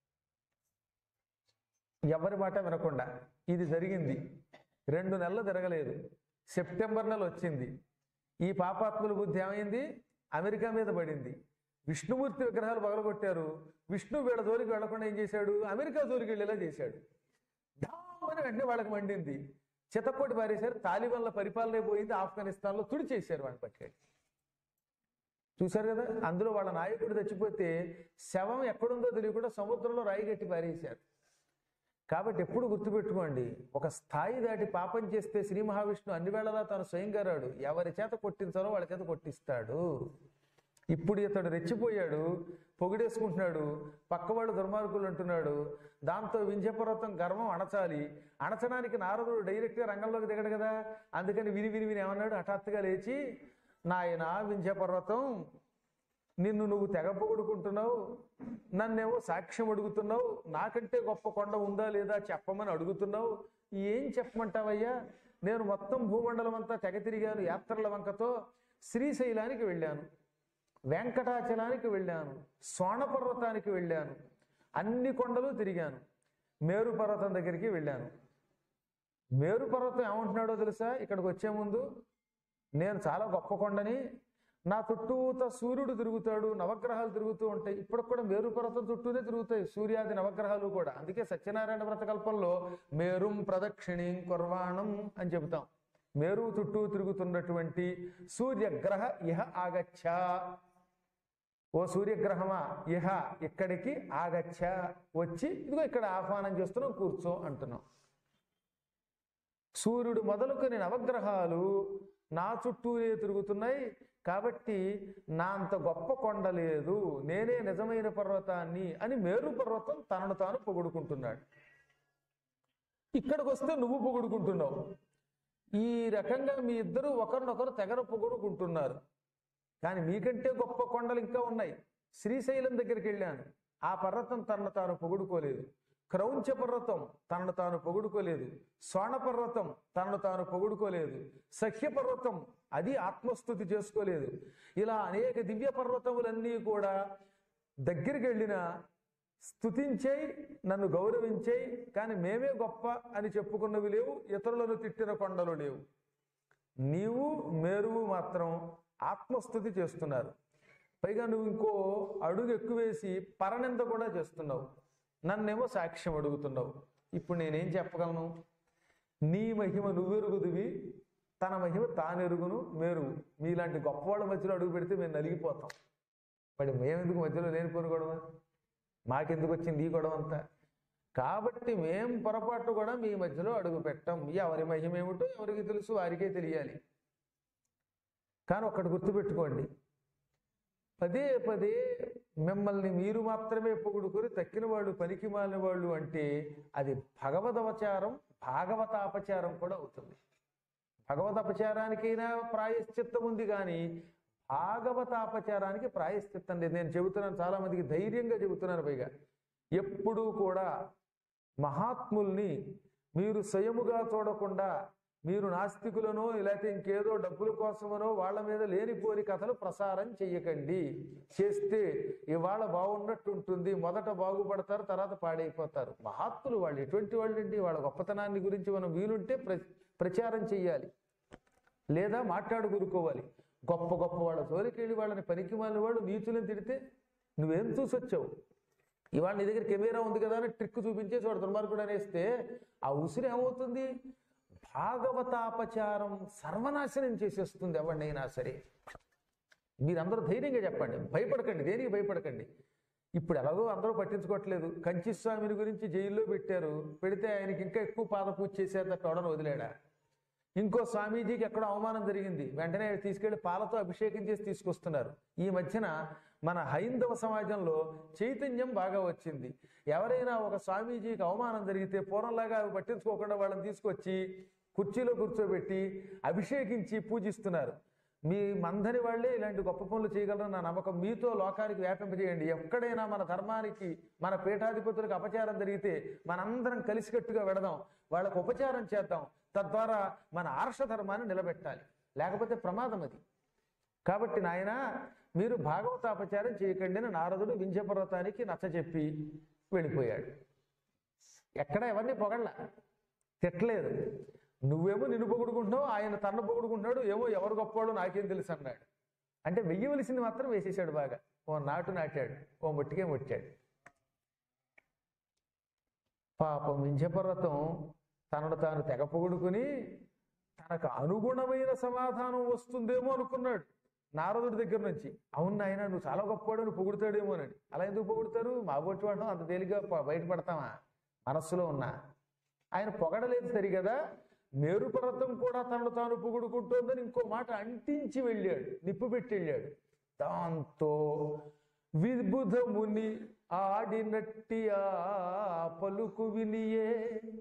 ఎవరి మాట వినకుండా ఇది జరిగింది రెండు నెలలు తిరగలేదు సెప్టెంబర్ నెల వచ్చింది ఈ పాపాత్ముల బుద్ధి ఏమైంది అమెరికా మీద పడింది విష్ణుమూర్తి విగ్రహాలు పగలగొట్టారు విష్ణు వీళ్ళ జోలికి వెళ్లకుండా ఏం చేశాడు అమెరికా జోలికి వెళ్ళేలా చేశాడు డామని వెంటనే వాళ్ళకి మండింది చితక్కోటి పారేశారు తాలిబాన్ల పరిపాలన పోయింది ఆఫ్ఘనిస్తాన్లో తుడి చేశారు వాడిని పట్టుకెళ్ళి చూశారు కదా అందులో వాళ్ళ నాయకుడు చచ్చిపోతే శవం ఎక్కడుందో తెలియకుండా సముద్రంలో రాయి కట్టి పారేశారు కాబట్టి ఎప్పుడు గుర్తుపెట్టుకోండి ఒక స్థాయి దాటి పాపం చేస్తే శ్రీ మహావిష్ణువు అన్ని వేళలా తాను స్వయంగా రాడు ఎవరి చేత కొట్టించాలో వాళ్ళ చేత కొట్టిస్తాడు ఇప్పుడు ఇతడు రెచ్చిపోయాడు పొగిడేసుకుంటున్నాడు పక్కవాడు దుర్మార్గులు అంటున్నాడు దాంతో వింధ్యపర్వతం గర్వం అణచాలి అణచడానికి నారదుడు డైరెక్ట్గా రంగంలోకి దిగడు కదా అందుకని విని విని విని ఏమన్నాడు హఠాత్తుగా లేచి నాయన వింధ్యపర్వతం నిన్ను నువ్వు తెగ పొగుడుకుంటున్నావు నన్నేమో సాక్ష్యం అడుగుతున్నావు నాకంటే గొప్ప కొండ ఉందా లేదా చెప్పమని అడుగుతున్నావు ఏం చెప్పమంటావయ్యా నేను మొత్తం భూమండలం అంతా తెగ తిరిగాను యాత్రల వంకతో శ్రీశైలానికి వెళ్ళాను వెంకటాచలానికి వెళ్ళాను స్వర్ణ పర్వతానికి వెళ్ళాను అన్ని కొండలు తిరిగాను మేరు పర్వతం దగ్గరికి వెళ్ళాను మేరు పర్వతం ఏమంటున్నాడో తెలుసా ఇక్కడికి వచ్చే ముందు నేను చాలా గొప్ప కొండని నా చుట్టూత సూర్యుడు తిరుగుతాడు నవగ్రహాలు తిరుగుతూ ఉంటాయి ఇప్పుడు కూడా మేరు పర్వతం చుట్టూనే తిరుగుతాయి సూర్యాది నవగ్రహాలు కూడా అందుకే సత్యనారాయణ వ్రతకల్పంలో మేరుం ప్రదక్షిణీం కుర్వాణం అని చెబుతాం మేరు చుట్టూ తిరుగుతున్నటువంటి సూర్యగ్రహ ఇహ ఆగచ్చ ఓ సూర్యగ్రహమా ఇహ ఇక్కడికి ఆగచ్చ వచ్చి ఇదిగో ఇక్కడ ఆహ్వానం చేస్తున్నాం కూర్చో అంటున్నాం సూర్యుడు మొదలుకొని నవగ్రహాలు నా చుట్టూనే తిరుగుతున్నాయి కాబట్టి నా అంత గొప్ప కొండ లేదు నేనే నిజమైన పర్వతాన్ని అని మేరు పర్వతం తనను తాను పొగుడుకుంటున్నాడు ఇక్కడికి వస్తే నువ్వు పొగుడుకుంటున్నావు ఈ రకంగా మీ ఇద్దరు ఒకరినొకరు తెగర పొగుడుకుంటున్నారు కానీ మీకంటే గొప్ప కొండలు ఇంకా ఉన్నాయి శ్రీశైలం దగ్గరికి వెళ్ళాను ఆ పర్వతం తనను తాను పొగుడుకోలేదు క్రౌంచ పర్వతం తనను తాను పొగుడుకోలేదు స్వర్ణ పర్వతం తనను తాను పొగుడుకోలేదు సఖ్య పర్వతం అది ఆత్మస్థుతి చేసుకోలేదు ఇలా అనేక దివ్య పర్వతములన్నీ కూడా దగ్గరికి వెళ్ళిన స్తుతించేయి నన్ను గౌరవించేయి కానీ మేమే గొప్ప అని చెప్పుకున్నవి లేవు ఇతరులను తిట్టిన కొండలు లేవు నీవు మేరువు మాత్రం ఆత్మస్థుతి చేస్తున్నారు పైగా నువ్వు ఇంకో అడుగు ఎక్కువేసి పరనింద కూడా చేస్తున్నావు నన్నేమో సాక్ష్యం అడుగుతున్నావు ఇప్పుడు నేనేం చెప్పగలను నీ మహిమ నువ్వెరుగుదివి తన మహిమ తానెరుగును మేరువు మీలాంటి గొప్పవాళ్ళ మధ్యలో అడుగు పెడితే మేము నలిగిపోతాం మరి మేమెందుకు మధ్యలో లేనిపోని గొడవ మాకెందుకు వచ్చింది ఈ గొడవ అంతా కాబట్టి మేం పొరపాటు కూడా మీ మధ్యలో అడుగు పెట్టం ఎవరి మహిమ ఏమిటో ఎవరికి తెలుసు వారికే తెలియాలి కానీ ఒకటి గుర్తుపెట్టుకోండి పదే పదే మిమ్మల్ని మీరు మాత్రమే పొగుడుకొని తక్కిన వాళ్ళు పనికి మాలిన వాళ్ళు అంటే అది భగవదవచారం భాగవతాపచారం కూడా అవుతుంది భగవదపచారానికైనా ప్రాయశ్చిత్తం ఉంది కానీ భాగవతాపచారానికి ప్రాయశ్చిత్తం లేదు నేను చెబుతున్నాను చాలా మందికి ధైర్యంగా చెబుతున్నాను పైగా ఎప్పుడూ కూడా మహాత్ముల్ని మీరు స్వయముగా చూడకుండా మీరు నాస్తికులనో లేకపోతే ఇంకేదో డబ్బుల కోసమనో వాళ్ళ మీద లేనిపోని కథలు ప్రసారం చెయ్యకండి చేస్తే ఇవాళ బాగున్నట్టు ఉంటుంది మొదట బాగుపడతారు తర్వాత పాడైపోతారు మహాత్ములు వాళ్ళు ఎటువంటి వాళ్ళు అండి వాళ్ళ గొప్పతనాన్ని గురించి మనం వీలుంటే ప్ర ప్రచారం చెయ్యాలి లేదా మాట్లాడుకురుకోవాలి గొప్ప గొప్ప వాళ్ళ జోలికి వెళ్ళి వాళ్ళని పనికి మాలిన వాళ్ళు నీచులను తిడితే నువ్వేం చూసి వచ్చావు ఇవాళ నీ దగ్గర కెమెరా ఉంది కదా అని ట్రిక్ చూపించేసి వాడు దుర్మార్గుడు అనేస్తే ఆ ఉసిరి ఏమవుతుంది భాగవతాపచారం సర్వనాశనం చేసేస్తుంది ఎవరినైనా సరే మీరందరూ ధైర్యంగా చెప్పండి భయపడకండి దేనికి భయపడకండి ఇప్పుడు ఎలాగో అందరూ పట్టించుకోవట్లేదు కంచిస్వామిని గురించి జైల్లో పెట్టారు పెడితే ఆయనకి ఇంకా ఎక్కువ పాదపూజ చేశారు తప్ప ఎవడని వదిలేడా ఇంకో స్వామీజీకి ఎక్కడో అవమానం జరిగింది వెంటనే తీసుకెళ్లి పాలతో అభిషేకం చేసి తీసుకొస్తున్నారు ఈ మధ్యన మన హైందవ సమాజంలో చైతన్యం బాగా వచ్చింది ఎవరైనా ఒక స్వామీజీకి అవమానం జరిగితే పూర్వంలాగా అవి పట్టించుకోకుండా వాళ్ళని తీసుకొచ్చి కుర్చీలో కూర్చోబెట్టి అభిషేకించి పూజిస్తున్నారు మీ మందని వాళ్ళే ఇలాంటి గొప్ప పనులు చేయగలరని నా నమ్మకం మీతో లోకానికి వ్యాపింపజేయండి ఎక్కడైనా మన ధర్మానికి మన పీఠాధిపతులకు అపచారం జరిగితే మనందరం కలిసికట్టుగా వెడదాం వాళ్ళకు ఉపచారం చేద్దాం తద్వారా మన ఆర్ష ధర్మాన్ని నిలబెట్టాలి లేకపోతే ప్రమాదం అది కాబట్టి నాయన మీరు భాగవతాపచారం చేయకండి అని నారదుడు వింధ్యపర్వతానికి నచ్చ చెప్పి వెళ్ళిపోయాడు ఎక్కడ ఎవరిని పొగళ్ళ తిట్టలేదు నువ్వేమో నిన్ను పొగుడుకుంటున్నావు ఆయన తన్ను పొగుడుకుంటున్నాడు ఏమో ఎవరు గొప్పవాడు నాకేం తెలుసు అన్నాడు అంటే వెయ్యవలసింది మాత్రం వేసేసాడు బాగా ఓ నాటు నాటాడు ఓ ముట్టికే ముట్టాడు పాపం వింధ్యపర్వతం తనను తాను తెగ పొగుడుకుని తనకు అనుగుణమైన సమాధానం వస్తుందేమో అనుకున్నాడు నారదుడి దగ్గర నుంచి అవును ఆయన నువ్వు చాలా గొప్పవాడు నువ్వు పొగుడుతాడేమోనని అలా ఎందుకు పొగుడుతారు మా బొట్టి వాడడం అంత తేలిగ్గా ప- బయటపడతామా మనస్సులో ఉన్నా ఆయన పొగడలేదు సరిగదా మేరు పర్వతం కూడా తనను తాను పొగుడుకుంటోందని ఇంకో మాట అంటించి వెళ్ళాడు నిప్పు పెట్టి వెళ్ళాడు దాంతో విబుధముని ఆడినట్టి ఆ పలుకు వినియే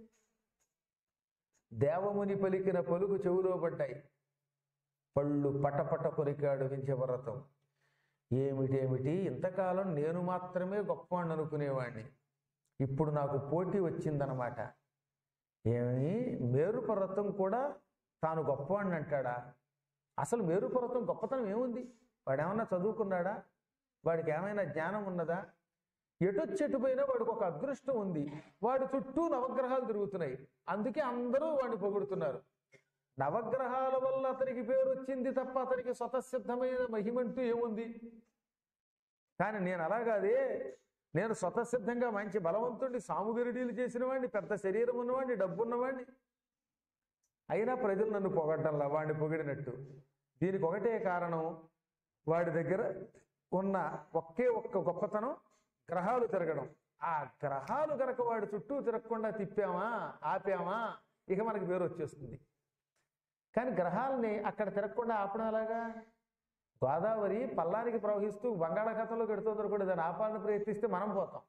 దేవముని పలికిన పలుకు చెవులో పడ్డాయి పళ్ళు పటపట కొరికాడు వింధ్యపర్వతం ఏమిటేమిటి ఇంతకాలం నేను మాత్రమే గొప్పవాణ్ణి అనుకునేవాణ్ణి ఇప్పుడు నాకు పోటీ వచ్చిందనమాట ఏమి మేరు పర్వతం కూడా తాను గొప్పవాణ్ణి అంటాడా అసలు మేరు పర్వతం గొప్పతనం ఏముంది వాడు ఏమన్నా చదువుకున్నాడా వాడికి ఏమైనా జ్ఞానం ఉన్నదా ఎటొచ్చెటు పోయినా వాడికి ఒక అదృష్టం ఉంది వాడి చుట్టూ నవగ్రహాలు తిరుగుతున్నాయి అందుకే అందరూ వాడిని పొగుడుతున్నారు నవగ్రహాల వల్ల అతనికి పేరు వచ్చింది తప్ప అతనికి స్వతసిద్ధమైన మహిమంటూ ఏముంది కానీ నేను అలా కాదే నేను స్వతసిద్ధంగా మంచి బలవంతుడిని సాముగరిడీలు చేసిన వాడిని పెద్ద శరీరం ఉన్నవాడిని డబ్బు ఉన్నవాడిని అయినా ప్రజలు నన్ను పొగడ్డంలా వాడిని పొగిడినట్టు దీనికి ఒకటే కారణం వాడి దగ్గర ఉన్న ఒకే ఒక్క గొప్పతనం గ్రహాలు తిరగడం ఆ గ్రహాలు గనక వాడి చుట్టూ తిరగకుండా తిప్పామా ఆపామా ఇక మనకి పేరు వచ్చేస్తుంది కానీ గ్రహాలని అక్కడ తిరగకుండా ఆపడం ఎలాగా గోదావరి పల్లానికి ప్రవహిస్తూ బంగాళాఖాతంలో పెడుతుంది కూడా దాన్ని ఆపాలని ప్రయత్నిస్తే మనం పోతాం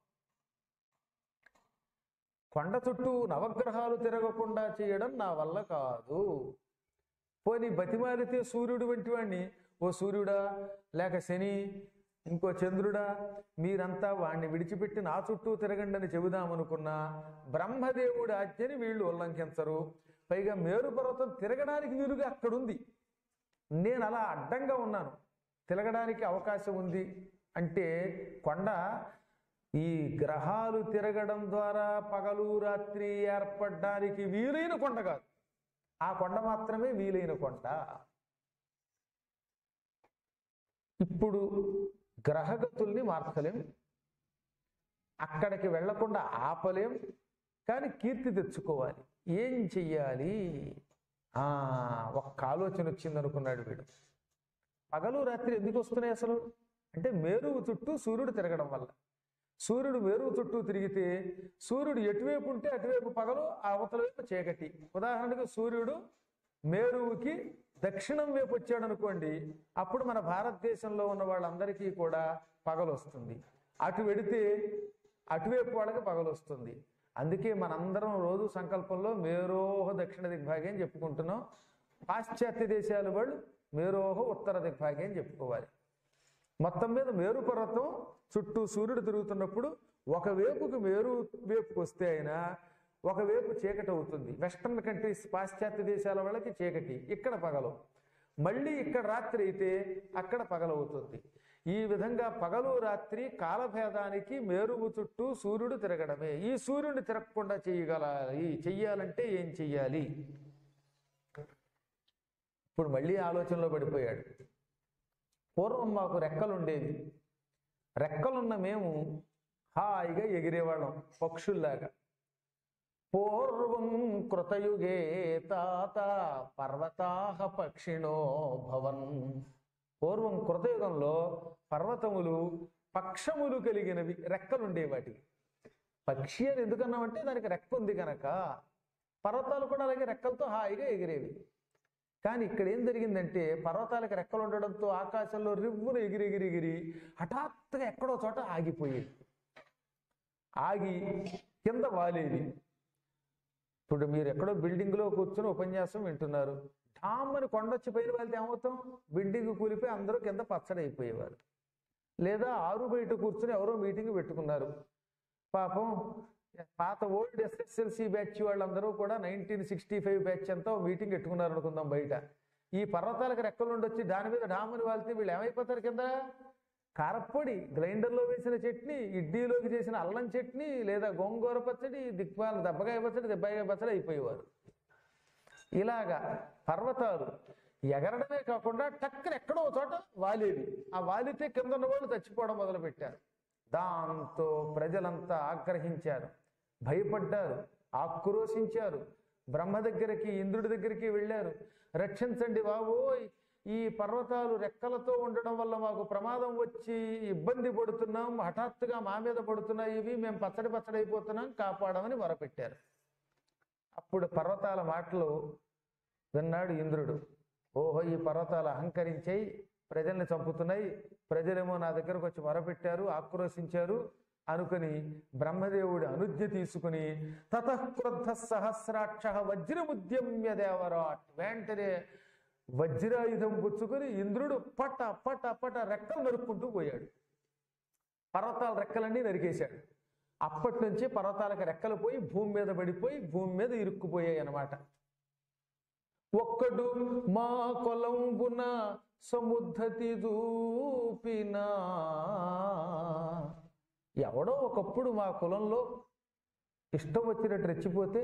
కొండ చుట్టూ నవగ్రహాలు తిరగకుండా చేయడం నా వల్ల కాదు పోనీ బతిమాలితే సూర్యుడు వంటి వాడిని ఓ సూర్యుడా లేక శని ఇంకో చంద్రుడా మీరంతా వాణ్ణి విడిచిపెట్టి నా చుట్టూ తిరగండి అని చెబుదామనుకున్నా బ్రహ్మదేవుడి ఆజ్ఞని వీళ్ళు ఉల్లంఘించరు పైగా మేరు పర్వతం తిరగడానికి వీలుగా అక్కడుంది నేను అలా అడ్డంగా ఉన్నాను తిరగడానికి అవకాశం ఉంది అంటే కొండ ఈ గ్రహాలు తిరగడం ద్వారా పగలు రాత్రి ఏర్పడడానికి వీలైన కొండ కాదు ఆ కొండ మాత్రమే వీలైన కొండ ఇప్పుడు గ్రహగతుల్ని మార్చలేం అక్కడికి వెళ్లకుండా ఆపలేం కానీ కీర్తి తెచ్చుకోవాలి ఏం చెయ్యాలి ఆ ఒక్క ఆలోచన వచ్చింది అనుకున్నాడు వీడు పగలు రాత్రి ఎందుకు వస్తున్నాయి అసలు అంటే మేరువు చుట్టూ సూర్యుడు తిరగడం వల్ల సూర్యుడు మేరువు చుట్టూ తిరిగితే సూర్యుడు ఎటువైపు ఉంటే అటువైపు పగలు ఆ అవతల వైపు చీకటి ఉదాహరణకు సూర్యుడు మేరువుకి దక్షిణం వైపు వచ్చాడు అనుకోండి అప్పుడు మన భారతదేశంలో ఉన్న వాళ్ళందరికీ కూడా పగలు వస్తుంది అటు వెడితే అటువైపు వాళ్ళకి పగలు వస్తుంది అందుకే మనందరం రోజు సంకల్పంలో మేరోహ దక్షిణ దిగ్భాగ్యం చెప్పుకుంటున్నాం పాశ్చాత్య దేశాల వాళ్ళు మేరోహ ఉత్తర దిగ్భాగ్యం చెప్పుకోవాలి మొత్తం మీద మేరు పర్వతం చుట్టూ సూర్యుడు తిరుగుతున్నప్పుడు ఒక వేపుకు మేరు వేపుకు వస్తే అయినా ఒకవైపు చీకటి అవుతుంది వెస్ట్రన్ కంట్రీస్ పాశ్చాత్య దేశాల వాళ్ళకి చీకటి ఇక్కడ పగలు మళ్ళీ ఇక్కడ రాత్రి అయితే అక్కడ పగలవుతుంది ఈ విధంగా పగలు రాత్రి కాలభేదానికి మేరువు చుట్టూ సూర్యుడు తిరగడమే ఈ సూర్యుడిని తిరగకుండా చేయగలాలి చెయ్యాలంటే ఏం చెయ్యాలి ఇప్పుడు మళ్ళీ ఆలోచనలో పడిపోయాడు పూర్వం మాకు రెక్కలు ఉండేవి రెక్కలున్న మేము హాయిగా ఎగిరేవాళ్ళం పక్షుల్లాగా పూర్వం కృతయుగే తాత పర్వతాహ పక్షిణో భవన్ పూర్వం కృతయుగంలో పర్వతములు పక్షములు కలిగినవి రెక్కలుండే వాటికి పక్షి అని ఎందుకన్నామంటే దానికి రెక్క ఉంది కనుక పర్వతాలు కూడా అలాగే రెక్కలతో హాయిగా ఎగిరేవి కానీ ఇక్కడ ఏం జరిగిందంటే పర్వతాలకు రెక్కలు ఉండడంతో ఆకాశంలో రివ్వున ఎగిరి ఎగిరి ఎగిరి హఠాత్తుగా ఎక్కడో చోట ఆగిపోయేది ఆగి కింద వాలేది ఇప్పుడు మీరు ఎక్కడో బిల్డింగ్ లో కూర్చొని ఉపన్యాసం వింటున్నారు ఠామ్మని కొండొచ్చి పైన వెళ్తే ఏమవుతాం బిల్డింగ్ కూలిపోయి అందరూ కింద పచ్చడి అయిపోయేవారు లేదా ఆరు బయట కూర్చొని ఎవరో మీటింగ్ పెట్టుకున్నారు పాపం పాత ఓల్డ్ ఎస్ఎస్ఎల్సి బ్యాచ్ వాళ్ళందరూ కూడా నైన్టీన్ సిక్స్టీ ఫైవ్ బ్యాచ్ అంతా మీటింగ్ పెట్టుకున్నారు అనుకుందాం బయట ఈ పర్వతాలకు రెక్కలు ఉండొచ్చి దాని మీద డామని వాళ్తే వీళ్ళు ఏమైపోతారు కింద కారప్పొడి గ్రైండర్లో వేసిన చట్నీ ఇడ్లీలోకి చేసిన అల్లం చట్నీ లేదా గోంగూర పచ్చడి దిక్పాల దెబ్బకాయ పచ్చడి దెబ్బకాయ పచ్చడి అయిపోయేవారు ఇలాగా పర్వతాలు ఎగరడమే కాకుండా టక్కన ఎక్కడో ఒక చోట వాలేవి ఆ వాలితే కింద ఉన్న వాళ్ళు చచ్చిపోవడం మొదలుపెట్టారు దాంతో ప్రజలంతా ఆగ్రహించారు భయపడ్డారు ఆక్రోశించారు బ్రహ్మ దగ్గరికి ఇంద్రుడి దగ్గరికి వెళ్ళారు రక్షించండి బాబోయ్ ఈ పర్వతాలు రెక్కలతో ఉండడం వల్ల మాకు ప్రమాదం వచ్చి ఇబ్బంది పడుతున్నాం హఠాత్తుగా మా మీద పడుతున్నాయి ఇవి మేము పచ్చడి పచ్చడి అయిపోతున్నాం కాపాడమని మొరపెట్టారు అప్పుడు పర్వతాల మాటలు విన్నాడు ఇంద్రుడు ఓహో ఈ పర్వతాలు అహంకరించాయి ప్రజల్ని చంపుతున్నాయి ప్రజలేమో నా దగ్గరకు వచ్చి మొరపెట్టారు ఆక్రోశించారు అనుకుని బ్రహ్మదేవుడి అనుజ్ఞ తీసుకుని తతఃక్రుద్ధ సహస్రాక్ష వజ్రముద్యమ్య దేవరాట్ వెంటనే వజ్రాయుధం పుచ్చుకొని ఇంద్రుడు పట పట పట రెక్కలు నరుక్కుంటూ పోయాడు పర్వతాల రెక్కలన్నీ నరికేశాడు అప్పటి నుంచి పర్వతాలకు రెక్కలు పోయి భూమి మీద పడిపోయి భూమి మీద ఇరుక్కుపోయాయి అన్నమాట ఒక్కడు మా కొలంబున సముద్ధతి దూపినా ఎవడో ఒకప్పుడు మా కులంలో ఇష్టం వచ్చినట్టు రెచ్చిపోతే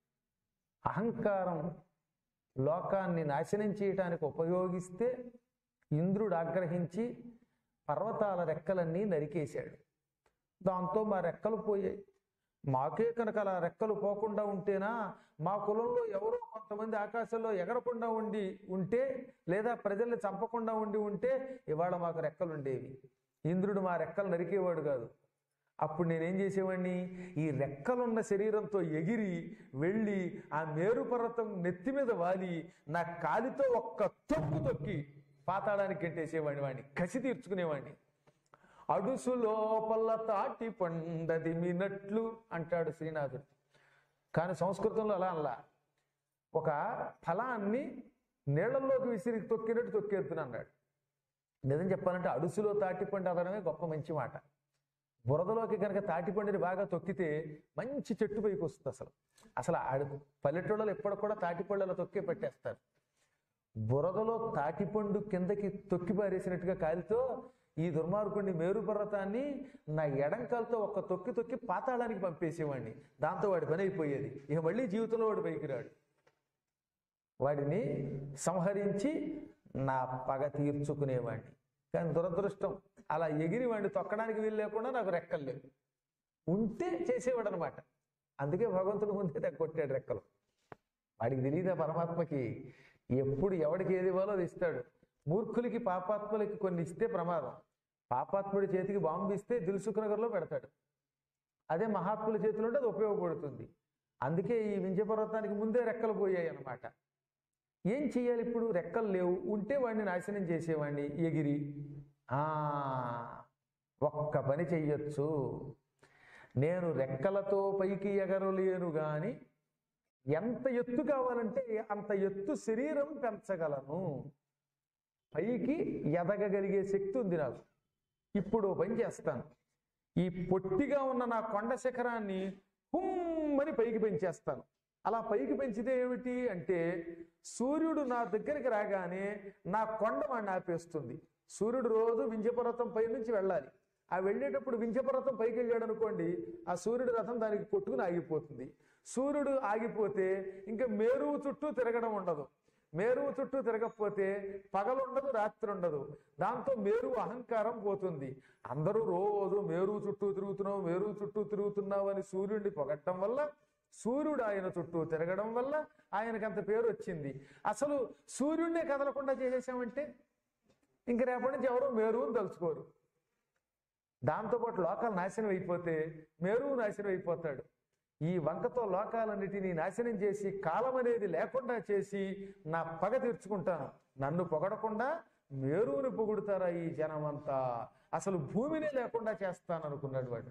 అహంకారం లోకాన్ని నాశనం చేయటానికి ఉపయోగిస్తే ఇంద్రుడు ఆగ్రహించి పర్వతాల రెక్కలన్నీ నరికేశాడు దాంతో మా రెక్కలు పోయాయి మాకే కనుక అలా రెక్కలు పోకుండా ఉంటేనా మా కులంలో ఎవరో కొంతమంది ఆకాశంలో ఎగరకుండా ఉండి ఉంటే లేదా ప్రజల్ని చంపకుండా ఉండి ఉంటే ఇవాళ మాకు రెక్కలు ఉండేవి ఇంద్రుడు మా రెక్కలు నరికేవాడు కాదు అప్పుడు నేనేం చేసేవాడిని ఈ రెక్కలున్న శరీరంతో ఎగిరి వెళ్ళి ఆ మేరు పర్వతం నెత్తి మీద వాలి నా కాలితో ఒక్క తొక్కు తొక్కి పాతాడానికి గెంటేసేవాడిని వాడిని కసి తీర్చుకునేవాడిని అడుసు లోపల తాటి పండది మినట్లు అంటాడు శ్రీనాథుడు కానీ సంస్కృతంలో అలా అలా ఒక ఫలాన్ని నీళ్ళల్లోకి విసిరి తొక్కినట్టు తొక్కేద్దును అన్నాడు నిజం చెప్పాలంటే అడుసులో తాటిపండు అదనమే గొప్ప మంచి మాట బురదలోకి కనుక తాటిపండుని బాగా తొక్కితే మంచి చెట్టు పైకి వస్తుంది అసలు అసలు ఆడు పల్లెటూళ్ళలో ఎప్పుడు కూడా తాటిపళ్ళలో తొక్కే పెట్టేస్తారు బురదలో తాటిపండు కిందకి తొక్కి పారేసినట్టుగా కాలితో ఈ దుర్మార్గుడిని మేరు పర్వతాన్ని నా ఎడంకాలతో ఒక్క తొక్కి తొక్కి పాతాళానికి పంపేసేవాడిని దాంతో వాడి పని అయిపోయేది ఇక మళ్ళీ జీవితంలో వాడు పైకి రాడు వాడిని సంహరించి నా పగ తీర్చుకునేవాడిని కానీ దురదృష్టం అలా ఎగిరి వాడిని తొక్కడానికి వీలు లేకుండా నాకు రెక్కలు లేవు ఉంటే చేసేవాడు అనమాట అందుకే భగవంతుడు ముందే నాకు కొట్టాడు రెక్కలు వాడికి తెలియదా పరమాత్మకి ఎప్పుడు ఎవడికి ఏది ఇవ్వాలో అది ఇస్తాడు మూర్ఖులకి పాపాత్ములకి కొన్ని ఇస్తే ప్రమాదం పాపాత్ముడి చేతికి బాంబు ఇస్తే దిల్సుఖ్ నగర్లో పెడతాడు అదే మహాత్ముల చేతిలో ఉంటే అది ఉపయోగపడుతుంది అందుకే ఈ వింధ్య పర్వతానికి ముందే రెక్కలు పోయాయి అన్నమాట ఏం చెయ్యాలి ఇప్పుడు రెక్కలు లేవు ఉంటే వాడిని నాశనం చేసేవాడిని ఎగిరి ఆ ఒక్క పని చెయ్యొచ్చు నేను రెక్కలతో పైకి ఎగరలేను గాని ఎంత ఎత్తు కావాలంటే అంత ఎత్తు శరీరం పెంచగలను పైకి ఎదగగలిగే శక్తి ఉంది నాకు ఇప్పుడు ఓ పని చేస్తాను ఈ పొట్టిగా ఉన్న నా కొండ శిఖరాన్ని హుమ్మని పైకి పెంచేస్తాను అలా పైకి పెంచితే ఏమిటి అంటే సూర్యుడు నా దగ్గరికి రాగానే నా కొండ వాడిని ఆపేస్తుంది సూర్యుడు రోజు వింధ్యపర్వతం పై నుంచి వెళ్ళాలి ఆ వెళ్ళేటప్పుడు వింధ్యపర్వతం పైకి వెళ్ళాడు అనుకోండి ఆ సూర్యుడు రథం దానికి కొట్టుకుని ఆగిపోతుంది సూర్యుడు ఆగిపోతే ఇంకా మేరువు చుట్టూ తిరగడం ఉండదు మేరువు చుట్టూ తిరగకపోతే పగలుండదు రాత్రి ఉండదు దాంతో మేరువు అహంకారం పోతుంది అందరూ రోజు మేరువు చుట్టూ తిరుగుతున్నావు మేరువు చుట్టూ తిరుగుతున్నావు అని సూర్యుడిని పొగట్టడం వల్ల సూర్యుడు ఆయన చుట్టూ తిరగడం వల్ల ఆయనకు అంత పేరు వచ్చింది అసలు సూర్యుడినే కదలకుండా చేసేసామంటే ఇంక రేపటి నుంచి ఎవరు మేరువుని తలుచుకోరు దాంతోపాటు లోకాలు నాశనం అయిపోతే మేరువు నాశనం అయిపోతాడు ఈ వంకతో లోకాలన్నిటినీ నాశనం చేసి కాలం అనేది లేకుండా చేసి నా పగ తీర్చుకుంటాను నన్ను పొగడకుండా మేరువుని పొగుడుతారా ఈ జనమంతా అసలు భూమినే లేకుండా చేస్తాను అనుకున్నాడు వాడు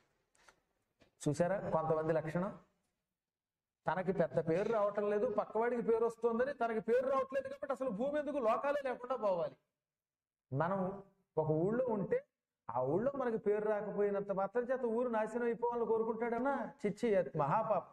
చూసారా కొంతమంది లక్షణం తనకి పెద్ద పేరు రావటం లేదు పక్కవాడికి పేరు వస్తుందని తనకి పేరు రావట్లేదు కాబట్టి అసలు భూమి ఎందుకు లోకాలే లేకుండా పోవాలి మనం ఒక ఊళ్ళో ఉంటే ఆ ఊళ్ళో మనకి పేరు రాకపోయినంత మాత్రం చేత ఊరు నాశనం అయిపోవాలని కోరుకుంటాడన్నా చిచ్చి అది మహాపాపం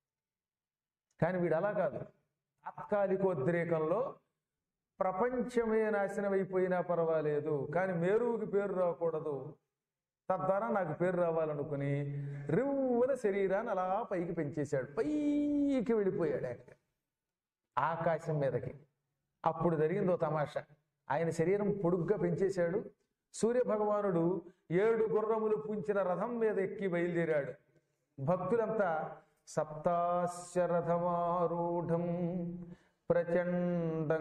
కానీ వీడు అలా కాదు తాత్కాలికోద్రేకంలో ప్రపంచమే నాశనం అయిపోయినా పర్వాలేదు కానీ మేరువుకి పేరు రాకూడదు తద్వారా నాకు పేరు రావాలనుకుని రివ్వున శరీరాన్ని అలా పైకి పెంచేశాడు పైకి వెళ్ళిపోయాడు ఆయన ఆకాశం మీదకి అప్పుడు జరిగిందో తమాషా ఆయన శరీరం పొడుగ్గా పెంచేశాడు సూర్య భగవానుడు ఏడు గుర్రములు పుంచిన రథం మీద ఎక్కి బయలుదేరాడు భక్తులంతా సప్తాస్య రథమారూఢం ప్రచండం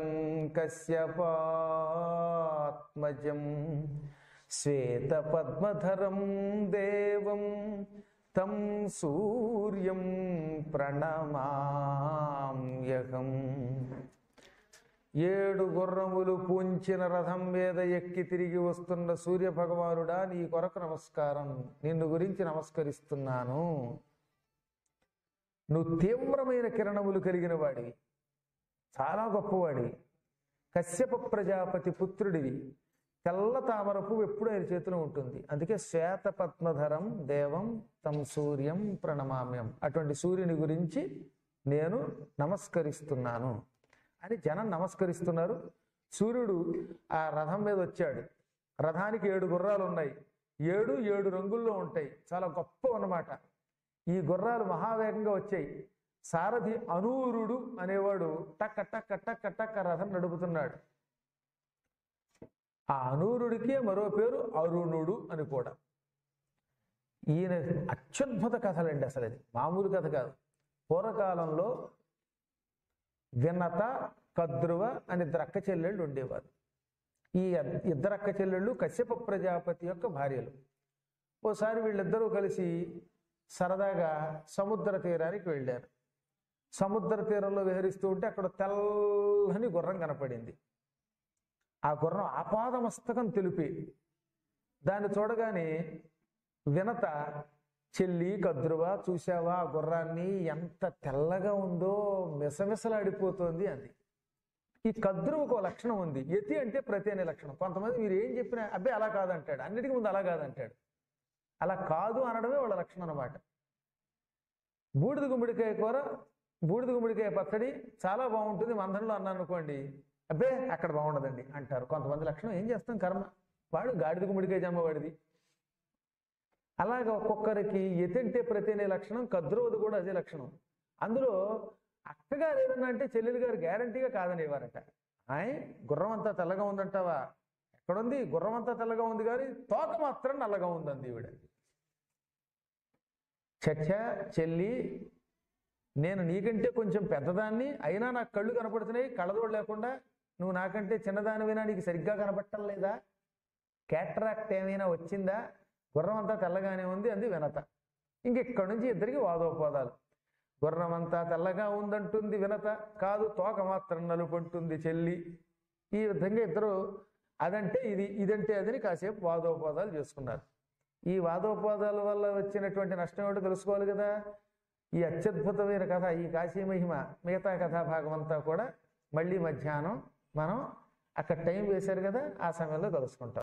కశ్యపాత్మజం శ్వేతపద్మధరం దేవం తం సూర్యం ప్రణమామ్యహం ఏడు గుర్రములు పూంచిన రథం మీద ఎక్కి తిరిగి వస్తున్న సూర్య భగవానుడా నీ కొరకు నమస్కారం నిన్ను గురించి నమస్కరిస్తున్నాను నువ్వు తీవ్రమైన కిరణములు కలిగిన వాడివి చాలా గొప్పవాడివి కశ్యప ప్రజాపతి పుత్రుడివి తెల్ల తామర పువ్వు ఎప్పుడు ఆయన చేతిలో ఉంటుంది అందుకే శ్వేత పద్మధరం దేవం తం సూర్యం ప్రణమామ్యం అటువంటి సూర్యుని గురించి నేను నమస్కరిస్తున్నాను అని జనం నమస్కరిస్తున్నారు సూర్యుడు ఆ రథం మీద వచ్చాడు రథానికి ఏడు గుర్రాలు ఉన్నాయి ఏడు ఏడు రంగుల్లో ఉంటాయి చాలా గొప్ప అన్నమాట ఈ గుర్రాలు మహావేగంగా వచ్చాయి సారథి అనూరుడు అనేవాడు టక్క టక్క టక్క టక్క రథం నడుపుతున్నాడు ఆ అనూరుడికి మరో పేరు అరుణుడు అని కూడా ఈయన అత్యద్భుత కథలండి అసలు అది మామూలు కథ కాదు పూర్వకాలంలో వినత కద్రువ అని ఇద్దరు అక్క చెల్లెళ్ళు ఉండేవారు ఈ ఇద్దరు అక్క చెల్లెళ్ళు కశ్యప ప్రజాపతి యొక్క భార్యలు ఓసారి వీళ్ళిద్దరూ కలిసి సరదాగా సముద్ర తీరానికి వెళ్ళారు సముద్ర తీరంలో విహరిస్తూ ఉంటే అక్కడ తెల్లని గుర్రం కనపడింది ఆ గుర్రం ఆపాదమస్తకం తెలిపి దాన్ని చూడగానే వినత చెల్లి కద్రువ చూసావా ఆ గుర్రాన్ని ఎంత తెల్లగా ఉందో మిసమిసలాడిపోతోంది అంది ఈ కద్రువుకు ఒక లక్షణం ఉంది యతి అంటే ప్రతి అనే లక్షణం కొంతమంది మీరు ఏం చెప్పినా అబ్బాయి అలా కాదంటాడు అన్నిటికీ ముందు అలా కాదంటాడు అలా కాదు అనడమే వాళ్ళ లక్షణం అనమాట బూడిద గుమ్మడికాయ కూర బూడిద గుమ్మడికాయ పచ్చడి చాలా బాగుంటుంది మందంలో అన్నాను అనుకోండి అబ్బే అక్కడ బాగుండదండి అంటారు కొంతమంది లక్షణం ఏం చేస్తాం కర్మ వాడు గాడిద గుమ్మడికాయ జన్మ వాడిది అలాగ ఒక్కొక్కరికి ఎతంటే ప్రతి అనే లక్షణం కద్రోది కూడా అదే లక్షణం అందులో అక్కగారు ఏదన్నా అంటే చెల్లెలు గారు గ్యారంటీగా కాదనేవారట ఆయ్ గుర్రం అంతా తెల్లగా ఉందంటావా ఎక్కడుంది గుర్రం అంతా తెల్లగా ఉంది కానీ తోక మాత్రం నల్లగా ఉందంది ఈవిడ చచ్చ చెల్లి నేను నీకంటే కొంచెం పెద్దదాన్ని అయినా నాకు కళ్ళు కనపడుతున్నాయి కళ్ళదోడు లేకుండా నువ్వు నాకంటే చిన్నదానివైనా నీకు సరిగ్గా కనపడటం లేదా క్యాట్రాక్ట్ ఏమైనా వచ్చిందా గుర్రం అంతా తెల్లగానే ఉంది అంది వినత ఇంకెక్కడి నుంచి ఇద్దరికి వాదోపవాదాలు గుర్రం అంతా తెల్లగా ఉందంటుంది వినత కాదు తోక మాత్రం నలుపంటుంది చెల్లి ఈ విధంగా ఇద్దరు అదంటే ఇది ఇదంటే అదని కాసేపు వాదోపవాదాలు చేసుకున్నారు ఈ వాదోపవాదాల వల్ల వచ్చినటువంటి నష్టం ఏమిటో తెలుసుకోవాలి కదా ఈ అత్యద్భుతమైన కథ ఈ కాశీ మహిమ మిగతా కథా భాగం అంతా కూడా మళ్ళీ మధ్యాహ్నం మనం అక్కడ టైం వేశారు కదా ఆ సమయంలో కలుసుకుంటాం